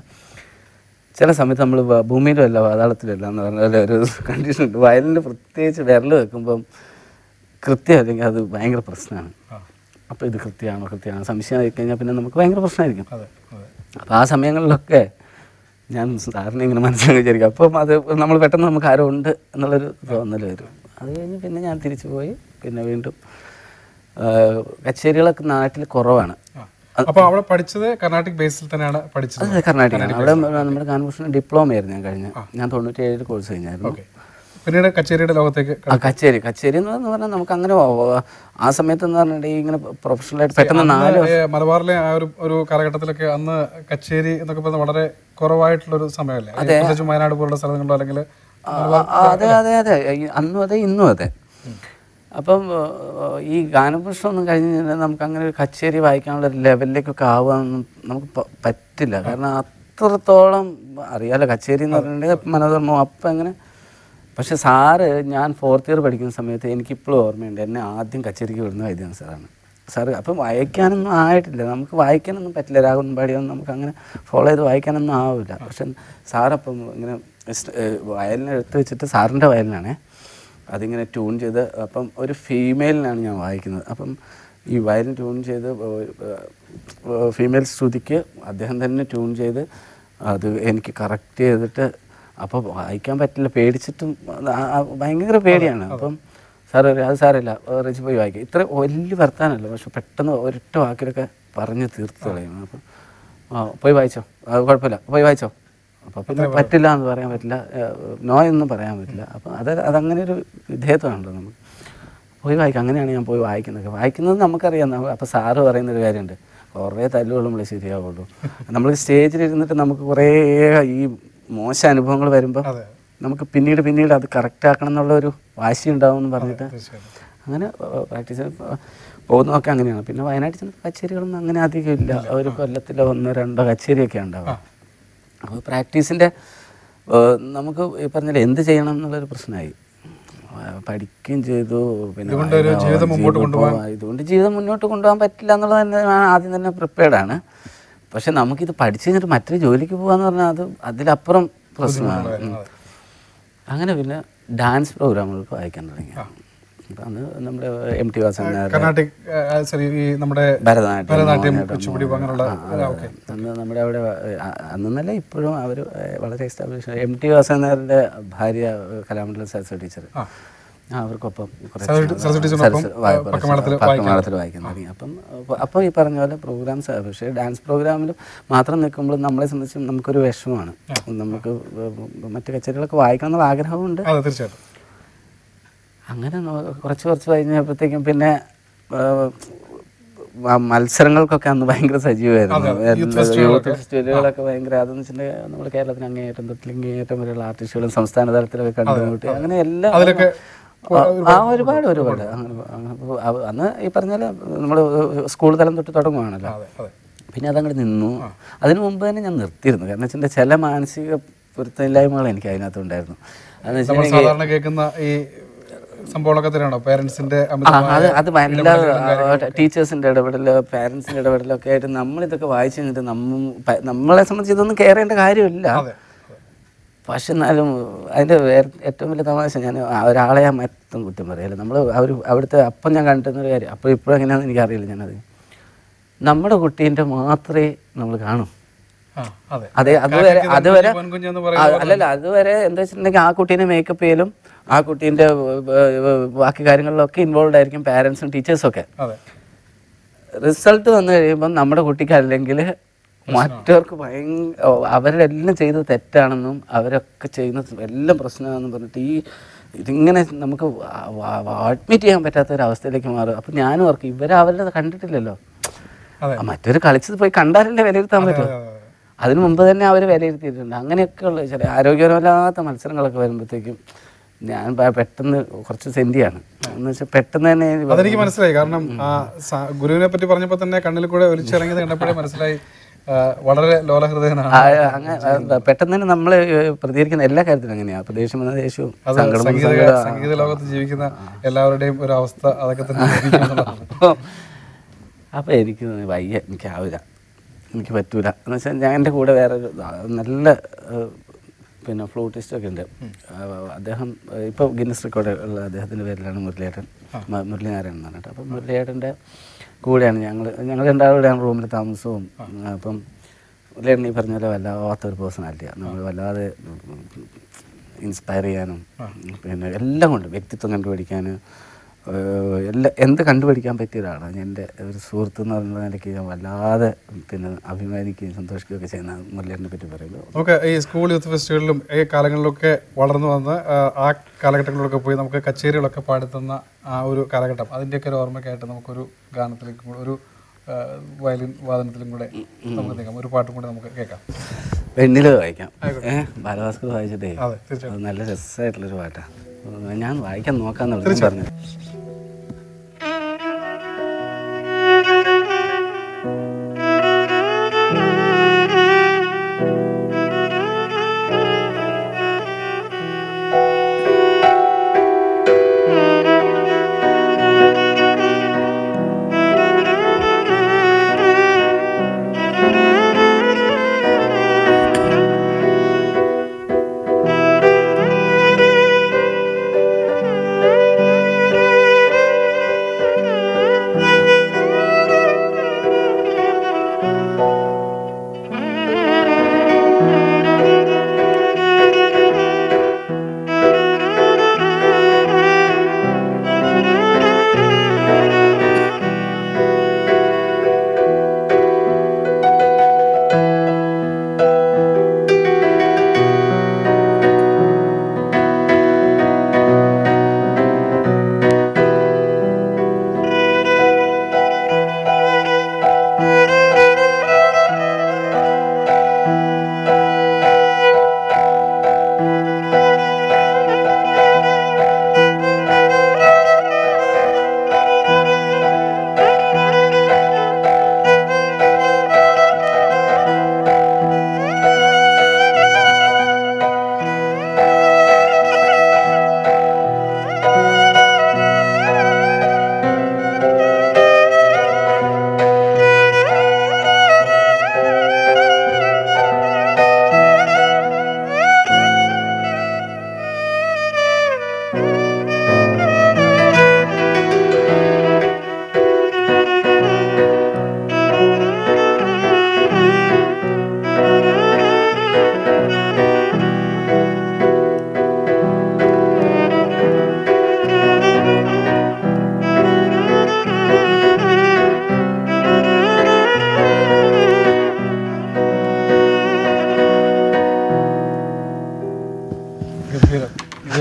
ചില സമയത്ത് നമ്മൾ ഭൂമിയിലും അല്ല പാതാളത്തിലും അല്ല എന്ന് പറഞ്ഞാൽ ഒരു കണ്ടീഷൻ ഉണ്ട് വയലിൻ്റെ പ്രത്യേകിച്ച് വിരൽ വെക്കുമ്പം കൃത്യം അല്ലെങ്കിൽ അത് ഭയങ്കര പ്രശ്നമാണ് ആ, അപ്പോൾ ഇത് കൃത്യമാണോ കൃത്യമാണോ സംശയം ആയി കഴിഞ്ഞാൽ പിന്നെ നമുക്ക് ഭയങ്കര പ്രശ്നമായിരിക്കും അതെ അതെ അപ്പോൾ ആ സമയങ്ങളിലൊക്കെ ഞാൻ സാറിനെ ഇങ്ങനെ മനസ്സിലാക്കി വിചാരിക്കും അപ്പം അത് നമ്മൾ പെട്ടെന്ന് നമുക്ക് ആരോ ഉണ്ട് എന്നുള്ളൊരു തോന്നൽ വരും അത് കഴിഞ്ഞ് പിന്നെ ഞാൻ തിരിച്ചു പോയി പിന്നെ വീണ്ടും ആ, കച്ചേരികളൊക്കെ നാട്ടിൽ കുറവാണ് ആ. അപ്പൊ അവിടെ പഠിച്ചത് കർണാട്ടിക് ബേസിൽ തന്നെയാണ് പഠിച്ചത് അത് കർണാടകയാണ് അവിടെ നമ്മുടെ കാൻഭൂഷൺ ഡിപ്ലോമ ആയിരുന്നു ഞാൻ കഴിഞ്ഞ ഞാൻ തൊണ്ണൂറ്റി ഏഴിൽ കോഴ്സ് കഴിഞ്ഞായിരുന്നു ഓക്കെ പിന്നീട് കച്ചേരിയുടെ ലോകത്തേക്ക് ആ കച്ചേരി കച്ചേരി എന്ന് പറഞ്ഞാൽ പറഞ്ഞാൽ നമുക്ക് അങ്ങനെ ഓ- ആ സമയത്ത് എന്ന് പറഞ്ഞിട്ടുണ്ടെങ്കിൽ ഇങ്ങനെ പ്രൊഫഷണലായിട്ട് പെട്ടെന്ന് നാല് ഏ, മലബാറിലെ ആ ഒരു ഒരു കാലഘട്ടത്തിലൊക്കെ അന്ന് കച്ചേരി എന്നൊക്കെ പറയുന്നത് വളരെ കുറവായിട്ടുള്ള ഒരു സമയമല്ലേ പ്രത്യേകിച്ച് വയനാട് പോലുള്ള സ്ഥലങ്ങളിലോ അല്ലെങ്കിൽ ആ, ആ, അതെ അതെ അതെ ഈ അന്നും അതെ ഇന്നും അതെ അപ്പം ഏഹ്, ഈ ഗാനഭൂഷണമൊന്നും കഴിഞ്ഞ് കഴിഞ്ഞാൽ നമുക്ക് അങ്ങനെ ഒരു കച്ചേരി വായിക്കാനുള്ള ഒരു ലെവലിലേക്കൊക്കെ ആവാനൊന്നും നമുക്ക് പ- പറ്റില്ല കാരണം അത്രത്തോളം അറിയാലോ കച്ചേരി എന്ന് പറഞ്ഞിട്ടുണ്ടെങ്കിൽ മനോധർമ്മം അപ്പം അങ്ങനെ പക്ഷെ സാറ് ഞാൻ ഫോർത്ത് ഇയർ പഠിക്കുന്ന സമയത്ത് എനിക്കിപ്പോഴും ഓർമ്മയുണ്ട് എന്നെ ആദ്യം കച്ചേരിക്ക് വിടുന്ന വൈദ്യൻ സാറാണ് സാറ് അപ്പം വായിക്കാനൊന്നും ആയിട്ടില്ല നമുക്ക് വായിക്കാനൊന്നും പറ്റില്ല രാഘവൻ പാടിയൊന്നും നമുക്ക് അങ്ങനെ ഫോളോ ചെയ്ത് വായിക്കാനൊന്നും ആവില്ല പക്ഷെ സാറപ്പം ഇങ്ങനെ സ്റ്റ്- ഏഹ് വയലിനെ എടുത്ത് വെച്ചിട്ട് സാറിൻ്റെ വയലിനാണേ അതിങ്ങനെ ട്യൂൺ ചെയ്ത് അപ്പം ഒരു ഫീമെയിലിനാണ് ഞാൻ വായിക്കുന്നത് അപ്പം ഈ വയലിൻ ട്യൂൺ ചെയ്ത് ഫീമെയിൽ ശ്രുതിക്ക് അദ്ദേഹം തന്നെ ട്യൂൺ ചെയ്ത് അത് എനിക്ക് കറക്റ്റ് ചെയ്തിട്ട് അപ്പോൾ വായിക്കാൻ പറ്റില്ല പേടിച്ചിട്ടും ആ- ആ ഭയങ്കര പേടിയാണ് അപ്പം സാറ് പറയും, അത് സാറില്ല റിച്ച് പോയി വായിക്കുക ഇത്ര വലിയ വർത്താനമല്ല പക്ഷെ പെട്ടെന്ന് ഒരൊറ്റ വാക്കിലൊക്കെ പറഞ്ഞ് തീർത്ത് കളയും അപ്പം ആ പോയി വായിച്ചോ അത് കുഴപ്പമില്ല പോയി വായിച്ചോ അപ്പോൾ പിന്നെ പറ്റില്ല എന്ന് പറയാൻ പറ്റില്ല ഏഹ്, നോ എന്ന് പറയാൻ പറ്റില്ല അപ്പം അത് അതങ്ങനെ ഒരു വിധേയത്വമാണല്ലോ നമുക്ക് പോയി വായിക്കാം അങ്ങനെയാണ് ഞാൻ പോയി വായിക്കുന്നത് വായിക്കുന്നത് നമുക്കറിയാം നമ്മ- അപ്പോൾ സാറ് പറയുന്നൊരു കാര്യമുണ്ട് കുറേ തല്ലുകൊള്ളുമ്പോഴേ ശരിയാവുള്ളൂ നമ്മൾ സ്റ്റേജിൽ ഇരുന്നിട്ട് നമുക്ക് കുറേ ഈ മോശം അനുഭവങ്ങൾ വരുമ്പോൾ അതെ നമുക്ക് പിന്നീട് പിന്നീട് അത് കറക്റ്റ് ആക്കണം എന്നുള്ള ഒരു വാശി ഉണ്ടാവും എന്ന് പറഞ്ഞിട്ട് തീർച്ചയായിട്ടും അങ്ങനെ പ്രാക്ടീസ് പോകുന്നതൊക്കെ അങ്ങനെയാണ് പിന്നെ വയനാട്ടിൽ ചെന്ന് കച്ചേരികളൊന്നും അങ്ങനെ അധികം ഇല്ല ഒരു കൊല്ലത്തിലോ ഒന്നോ രണ്ടോ കച്ചേരിയൊക്കെ ഉണ്ടാവും അപ്പോൾ പ്രാക്ടീസിൻ്റെ നമുക്ക് ഈ പറഞ്ഞാൽ എന്ത് ചെയ്യണം എന്നുള്ളൊരു പ്രശ്നമായി ആ, പഠിക്കുകയും ചെയ്തു പിന്നെ ഇതുകൊണ്ട് ഒരു വായന, ജീവിതം മുമ്പോട്ട് ജീവിതം പോവാ- ഇതുകൊണ്ട് ജീവിതം മുന്നോട്ട് കൊണ്ടുപോകാൻ പറ്റില്ല എന്നുള്ളത് തന്നെ ഞാൻ ആദ്യം തന്നെ പ്രിപ്പയർഡ് ആണ് പക്ഷെ നമുക്കിത് പഠിച്ചു കഴിഞ്ഞിട്ട് മറ്റൊരു ജോലിക്ക് പോകാന്ന് പറഞ്ഞാൽ അത് അതിലപ്പുറം പ്രശ്നമാണ് ഉം. അങ്ങനെ പിന്നെ ഡാൻസ് പ്രോഗ്രാമുകൾ വായിക്കാൻ തുടങ്ങി അപ്പം അന്ന് നമ്മുടെ എം ടി വാസൻ നായരുടെ കർണാട്ടിക് സോറി ഈ നമ്മുടെ ഭരതനാട്യം ഭരതനാട്യം മോഹിനിയാട്ടം, കുച്ചിപ്പുടി അങ്ങനെയുള്ള ആ, ഓക്കെ അന്ന് നമ്മുടെ അവിടെ അ- അന്നല്ല ഇപ്പോഴും അവർ വളരെ എസ്റ്റാബ്ലിഷ് എം ടി വാസൻ നായരുടെ ഭാര്യ ഏഹ്, കലാമണ്ഡലം സരസ്വതി ടീച്ചർ ആ. ആ, അവർക്കൊപ്പം കുറച്ച് സരസ്വതി- സരസ്വതി ടീച്ചറിനൊപ്പം, സരസ്വതി- വാ- ആ, പക്കമേളത്തിൽ കുറച്ച് പക്കമേളത്തിൽ വായിക്കാൻ തുടങ്ങി അപ്പം അപ്പൊ- അപ്പോൾ ഈ പറഞ്ഞ പോലെ പ്രോഗ്രാംസ് പക്ഷേ ഡാൻസ് പ്രോഗ്രാമിൽ മാത്രം നിൽക്കുമ്പോൾ നമ്മളെ സംബന്ധിച്ച് നമുക്കൊരു വിഷമമാണ് നമുക്ക് മറ്റു കച്ചേരികളൊക്കെ വായിക്കണം എന്നുള്ള ആഗ്രഹമുണ്ട് അതെ തീർച്ചയായിട്ടും അങ്ങനെ നോ- കുറച്ച് കുറച്ച് കഴിഞ്ഞപ്പോഴത്തേക്കും പിന്നെ ആ, മ- മത്സരങ്ങൾക്കൊക്കെ അന്ന് ഭയങ്കര സജീവമായിരുന്നു എല്ലാ യൂത്ത് ഫെസ്റ്റിവലുകളൊക്കെ ഭയങ്കര അതെന്ന് വെച്ചിട്ടുണ്ടെങ്കിൽ നമ്മുടെ കേരളത്തിന് അങ്ങേയറ്റം തൊട്ടിൽ ഇങ്ങേയറ്റം വരെയുള്ള ആർട്ടിസ്റ്റുകളും സംസ്ഥാന തലത്തിലൊക്കെ കണ്ടുമുട്ടി അങ്ങനെ എല്ലാം അതിലൊക്കെ ആ, ആ ഒരുപാട് ഒരുപാട് അങ്ങനെ അങ്ങനെ അപ്പൊ അവ- അന്ന് ഈ പറഞ്ഞാൽ നമ്മൾ സ്കൂൾ തലം തൊട്ട് തുടങ്ങുവാണല്ലോ അതെ അതെ പിന്നെ അതങ്ങോട്ട് നിന്നു അതിനു മുമ്പ് തന്നെ ഞാൻ നിർത്തിയിരുന്നു കാരണം വെച്ചാൽ ചില മാനസിക പൊരുത്തമില്ലായ്മകൾ എനിക്ക് അതിനകത്തുണ്ടായിരുന്നു അതെന്ന് നമ്മൾ വെച്ചിട്ടുണ്ടെങ്കിൽ സാധാരണ കേൾക്കുന്ന ഈ സംഭവങ്ങളൊക്കെ തന്നെയാണോ പേരൻസിന്റെ ആ, അത് അത് വല്ല ടീച്ചേഴ്സിന്റെ ഇടപെടലോ പാരൻസിന്റെ ഇടപെടലോ ഒക്കെ ആയിട്ട് നമ്മളിതൊക്കെ വായിച്ചു കഴിഞ്ഞിട്ട് നമ്മ പ- നമ്മളെ സംബന്ധിച്ച് ഇതൊന്നും കെയർ ചെയ്യേണ്ട കാര്യമില്ല അതെ പക്ഷെ എന്നാലും അതിൻ്റെ വേറെ ഏറ്റവും വലിയ തമാശ ഞാൻ ആ ഒരാളെ ഞാൻ മറ്റും കുറ്റം പറയല്ല നമ്മൾ അവർ അവിടുത്തെ അപ്പം ഞാൻ കണ്ടിരുന്നൊരു കാര്യം അപ്പോൾ ഇപ്പോഴും എങ്ങനെയാണെന്ന് എനിക്കറിയില്ല ഞാനത് നമ്മുടെ കുട്ടീൻ്റെ മാത്രമേ നമ്മൾ കാണൂ ആ അതെ അതെ അതുവരെ അതുവരെ പൊൻകുഞ്ഞെന്ന് ആ, അല്ലല്ല അതുവരെ എന്താ വെച്ചിട്ടുണ്ടെങ്കിൽ ആ കുട്ടീനെ മേക്കപ്പ് ചെയ്യലും ആ കുട്ടീൻ്റെ ബാക്കി കാര്യങ്ങളിലൊക്കെ ഇൻവോൾവ് ആയിരിക്കും പാരൻസും ടീച്ചേഴ്സും ഒക്കെ അതെ റിസൾട്ട് വന്നു കഴിയുമ്പം നമ്മുടെ കുട്ടിക്ക് അല്ലെങ്കിൽ മറ്റവർക്ക് ഭയങ്കര അവരെല്ലാം ചെയ്തത് തെറ്റാണെന്നും അവരൊക്കെ ചെയ്യുന്നത് എല്ലാം പ്രശ്നമാണെന്നും പറഞ്ഞിട്ട് ഈ ഇതിങ്ങനെ നമുക്ക് അഡ്മിറ്റ് ചെയ്യാൻ പറ്റാത്ത ഒരു അവസ്ഥയിലേക്ക് മാറും അപ്പം ഞാനും ഓർക്കും ഇവരെ അവരുടെ കണ്ടിട്ടില്ലല്ലോ അതെ ആ, മറ്റൊരു കളിച്ചത് പോയി കണ്ടാലല്ലേ വിലയിരുത്താൻ പറ്റും അതെ, അതെ. അതിനു മുമ്പ് തന്നെ അവർ വിലയിരുത്തിയിട്ടുണ്ട് അങ്ങനെയൊക്കെയുള്ള ചില ആരോഗ്യപരമല്ലാത്ത മത്സരങ്ങളൊക്കെ വരുമ്പോഴത്തേക്കും ഞാൻ പ- പെട്ടെന്ന് കുറച്ച് സെൻറ്റിയാണ് എന്ന് വെച്ചാൽ പെട്ടെന്ന് തന്നെ എനിക്ക് അതെനിക്ക് മനസ്സിലായി കാരണം ആ സ- ഗുരുവിനെ പറ്റി പറഞ്ഞപ്പോൾ തന്നെ കണ്ണിൽ കൂടെ ഒലിച്ചിറങ്ങിയത് കണ്ടപ്പോഴേ മനസ്സിലായി ആ, വളരെ ലോലഹൃദയനാണ് ആ, അങ്ങനെ ആ, പെട്ടെന്ന് തന്നെ നമ്മൾ പ്രതികരിക്കുന്ന എല്ലാ കാര്യത്തിലും അങ്ങനെയാണ് അപ്പോൾ ദേഷ്യം വന്ന ദേഷ്യവും അത് സങ്കടം വന്ന സംഗീത സങ്കടവും. സംഗീത ലോകത്ത് ജീവിക്കുന്ന എല്ലാവരുടെയും ഒരു അവസ്ഥ അതൊക്കെ തന്നെ ആയിരിക്കും എന്നുള്ളതാണ്. അപ്പോൾ അപ്പോൾ എനിക്ക് തോന്നി, വയ്യ എനിക്കാവില്ല എനിക്ക് പറ്റൂല എന്ന് വെച്ചാൽ ഞാൻ എൻ്റെ കൂടെ വേറെ ഒരു നല്ല ഏഹ്, പിന്നെ ഫ്ലൂട്ടിസ്റ്റൊക്കെ ഉണ്ട് ആ, അദ്ദേഹം ഇപ്പോൾ ഗിന്നസ് റെക്കോർഡ് ഉള്ള അദ്ദേഹത്തിൻ്റെ പേരിലാണ് മുരളിയേട്ടൻ മ- മുരളീനാരായണൻ എന്ന് പറഞ്ഞിട്ട് അപ്പം മുരളിയേട്ടൻ്റെ കൂടെയാണ് ഞങ്ങൾ ഞങ്ങൾ രണ്ടാളുടെയാണ് റൂമിൽ താമസവും അപ്പം മുരളിയേട്ടൻ ഈ പറഞ്ഞ പോലെ വല്ലാത്തൊരു പേഴ്സണാലിറ്റിയാണ് നമ്മൾ വല്ലാതെ ഇൻസ്പയർ ചെയ്യാനും പിന്നെ എല്ലാം കൊണ്ട് വ്യക്തിത്വം കണ്ടുപിടിക്കാൻ ഏഹ് എല്ലാ എന്ത് കണ്ടുപിടിക്കാൻ പറ്റിയ ഒരാളാണ് എൻ്റെ ഒരു സുഹൃത്ത് എന്ന് പറയുന്ന നിലയ്ക്ക് ഞാൻ വല്ലാതെ പിന്നെ അഭിമാനിക്കുകയും സന്തോഷിക്കുകയൊക്കെ ചെയ്യുന്ന മുരളിയേട്ടനെ പറ്റി പറയുമ്പോൾ നമുക്ക് ഈ സ്കൂൾ യൂത്ത് ഫെസ്റ്റിവലിലും ഈ കാലങ്ങളിലൊക്കെ വളർന്നു വന്ന് ആ, ആ കാലഘട്ടങ്ങളിലൊക്കെ പോയി നമുക്ക് കച്ചേരികളൊക്കെ പാടുത്തുന്ന ആ ഒരു കാലഘട്ടം അതിൻ്റെയൊക്കെ ഒരു ഓർമ്മയ്ക്കായിട്ട് നമുക്കൊരു ഗാനത്തിലേക്കും കൂടെ ഒരു ആ, വയലിൻ വാദനത്തിലും കൂടെ നമുക്ക് നീക്കാം ഒരു പാട്ടും കൂടെ നമുക്ക് കേൾക്കാം വെണ്ണില വായിക്കാം ഏഹ് ബാലഭാസ്കർ വായിച്ചിട്ടേ അതെ തീർച്ചയായും അത് നല്ല രസമായിട്ടുള്ളൊരു പാട്ടാണ് ഞാൻ വായിക്കാൻ നോക്കാന്നുള്ളത് പറഞ്ഞു Thank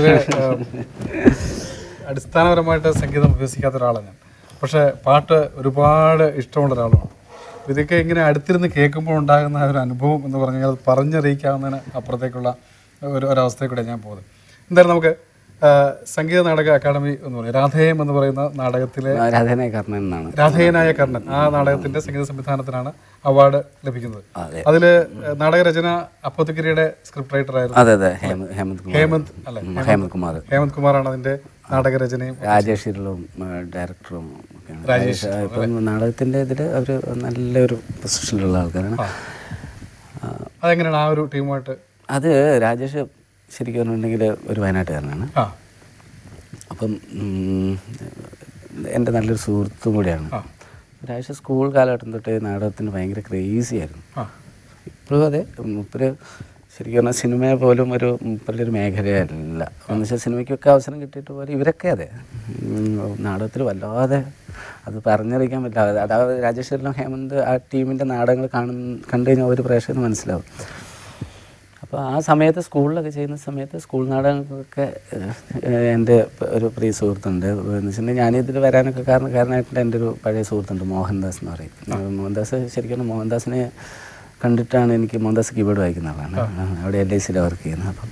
പൊതുവെ ഏഹ്, അടിസ്ഥാനപരമായിട്ട് സംഗീതം അഭ്യസിക്കാത്ത ഒരാളാണ് ഞാൻ പക്ഷേ പാട്ട് ഒരുപാട് ഇഷ്ടമുള്ള ഒരാളാണ് ഇതൊക്കെ ഇങ്ങനെ അടുത്തിരുന്ന് കേൾക്കുമ്പോൾ ഉണ്ടാകുന്ന ആ ഒരു അനുഭവം എന്ന് പറഞ്ഞാൽ അത് പറഞ്ഞറിയിക്കാവുന്നതിന് അപ്പുറത്തേക്കുള്ള ഒരു ഒരവസ്ഥയിൽ കൂടെ ഞാൻ പോകുന്നത് എന്തായാലും നമുക്ക് ആ, സംഗീത നാടക അക്കാദമി എന്ന് പറയും രാധേയം എന്ന് പറയുന്ന നാടകത്തിലെ രാധേനായ കർണൻ എന്നാണ് രാധേയനായ കർണൻ ആ നാടകത്തിന്റെ സംഗീത സംവിധാനത്തിനാണ് അവാർഡ് ലഭിക്കുന്നത് അതെ. അതില് നാടകരചന അപ്പോത്തിക്കരിയുടെ സ്ക്രിപ്റ്റ് റൈറ്റർ ആയിരുന്നു അതെ അതെ ഹേമ- ഹേമന്ത് കുമാർ ഹേമന്ത് അല്ലെ ഉം, ഹേമന്ത് കുമാർ ഹേമന്ത് കുമാറാണ് അതിന്റെ നാടകരചനയും രാജേഷ് ഇരുളും ഡയറക്ടറും ഒക്കെയാണ് രാജേഷ് ഇപ്പം നാടകത്തിൻ്റെ ഇതിൽ അവർ നല്ലൊരു പൊസിഷനിലുള്ള ആൾക്കാരാണ് ആ, അതെങ്ങനെയാണ് ആ ഒരു ടീമുമായിട്ട് അത് രാജേഷ് ശരിക്കും പറഞ്ഞിട്ടുണ്ടെങ്കിൽ ഒരു വയനാട്ടുകാരനാണ് ആ അപ്പം ഉം, എൻ്റെ നല്ലൊരു സുഹൃത്തും കൂടിയാണ് ആ. രാജേഷ് സ്കൂൾ കാലഘട്ടം തൊട്ട് നാടകത്തിന് ഭയങ്കര ക്രേസി ആയിരുന്നു ആ ഇപ്പോഴും അതെ മുപ്പര് ശരിക്കും പറഞ്ഞാൽ സിനിമയെ പോലും ഒരു മുപ്പരുടെ ഒരു മേഖലയല്ല എന്ന് വെച്ചാൽ സിനിമയ്ക്കൊക്കെ അവസരം കിട്ടിയിട്ട് പോലെ ഇവരൊക്കെ അതെ ഉം, നാടകത്തിൽ വല്ലാതെ അത് പറഞ്ഞറിയിക്കാൻ പറ്റില്ല അതായത് രാജേഷ് എല്ലാം ഹേമന്ത് ആ ടീമിൻ്റെ നാടകങ്ങൾ കാണുന്ന കണ്ടു കഴിഞ്ഞാൽ ഒരു പ്രേക്ഷകന് മനസ്സിലാവും അപ്പോൾ ആ സമയത്ത് സ്കൂളിലൊക്കെ ചെയ്യുന്ന സമയത്ത് സ്കൂൾ നാടകങ്ങൾക്കൊക്കെ ഏഹ്, എൻ്റെ പ- ഒരു പ്രിയ സുഹൃത്തുണ്ട് എന്ന് വെച്ചിട്ടുണ്ടെങ്കിൽ ഞാനിതിൽ വരാനൊക്കെ കാരണം കാരണമായിട്ട് എൻ്റെ ഒരു പഴയ സുഹൃത്തുണ്ട് മോഹൻദാസ് എന്ന് പറയും ഏഹ്, മോഹൻദാസ് ശരിക്കും പറഞ്ഞാൽ മോഹൻദാസിനെ കണ്ടിട്ടാണ് എനിക്ക് മോഹൻദാസ് കീബോർഡ് വായിക്കുന്ന ആളാണ് അവിടെ എൽ ഐ സിയിൽ വർക്ക് ചെയ്യുന്നത് അപ്പം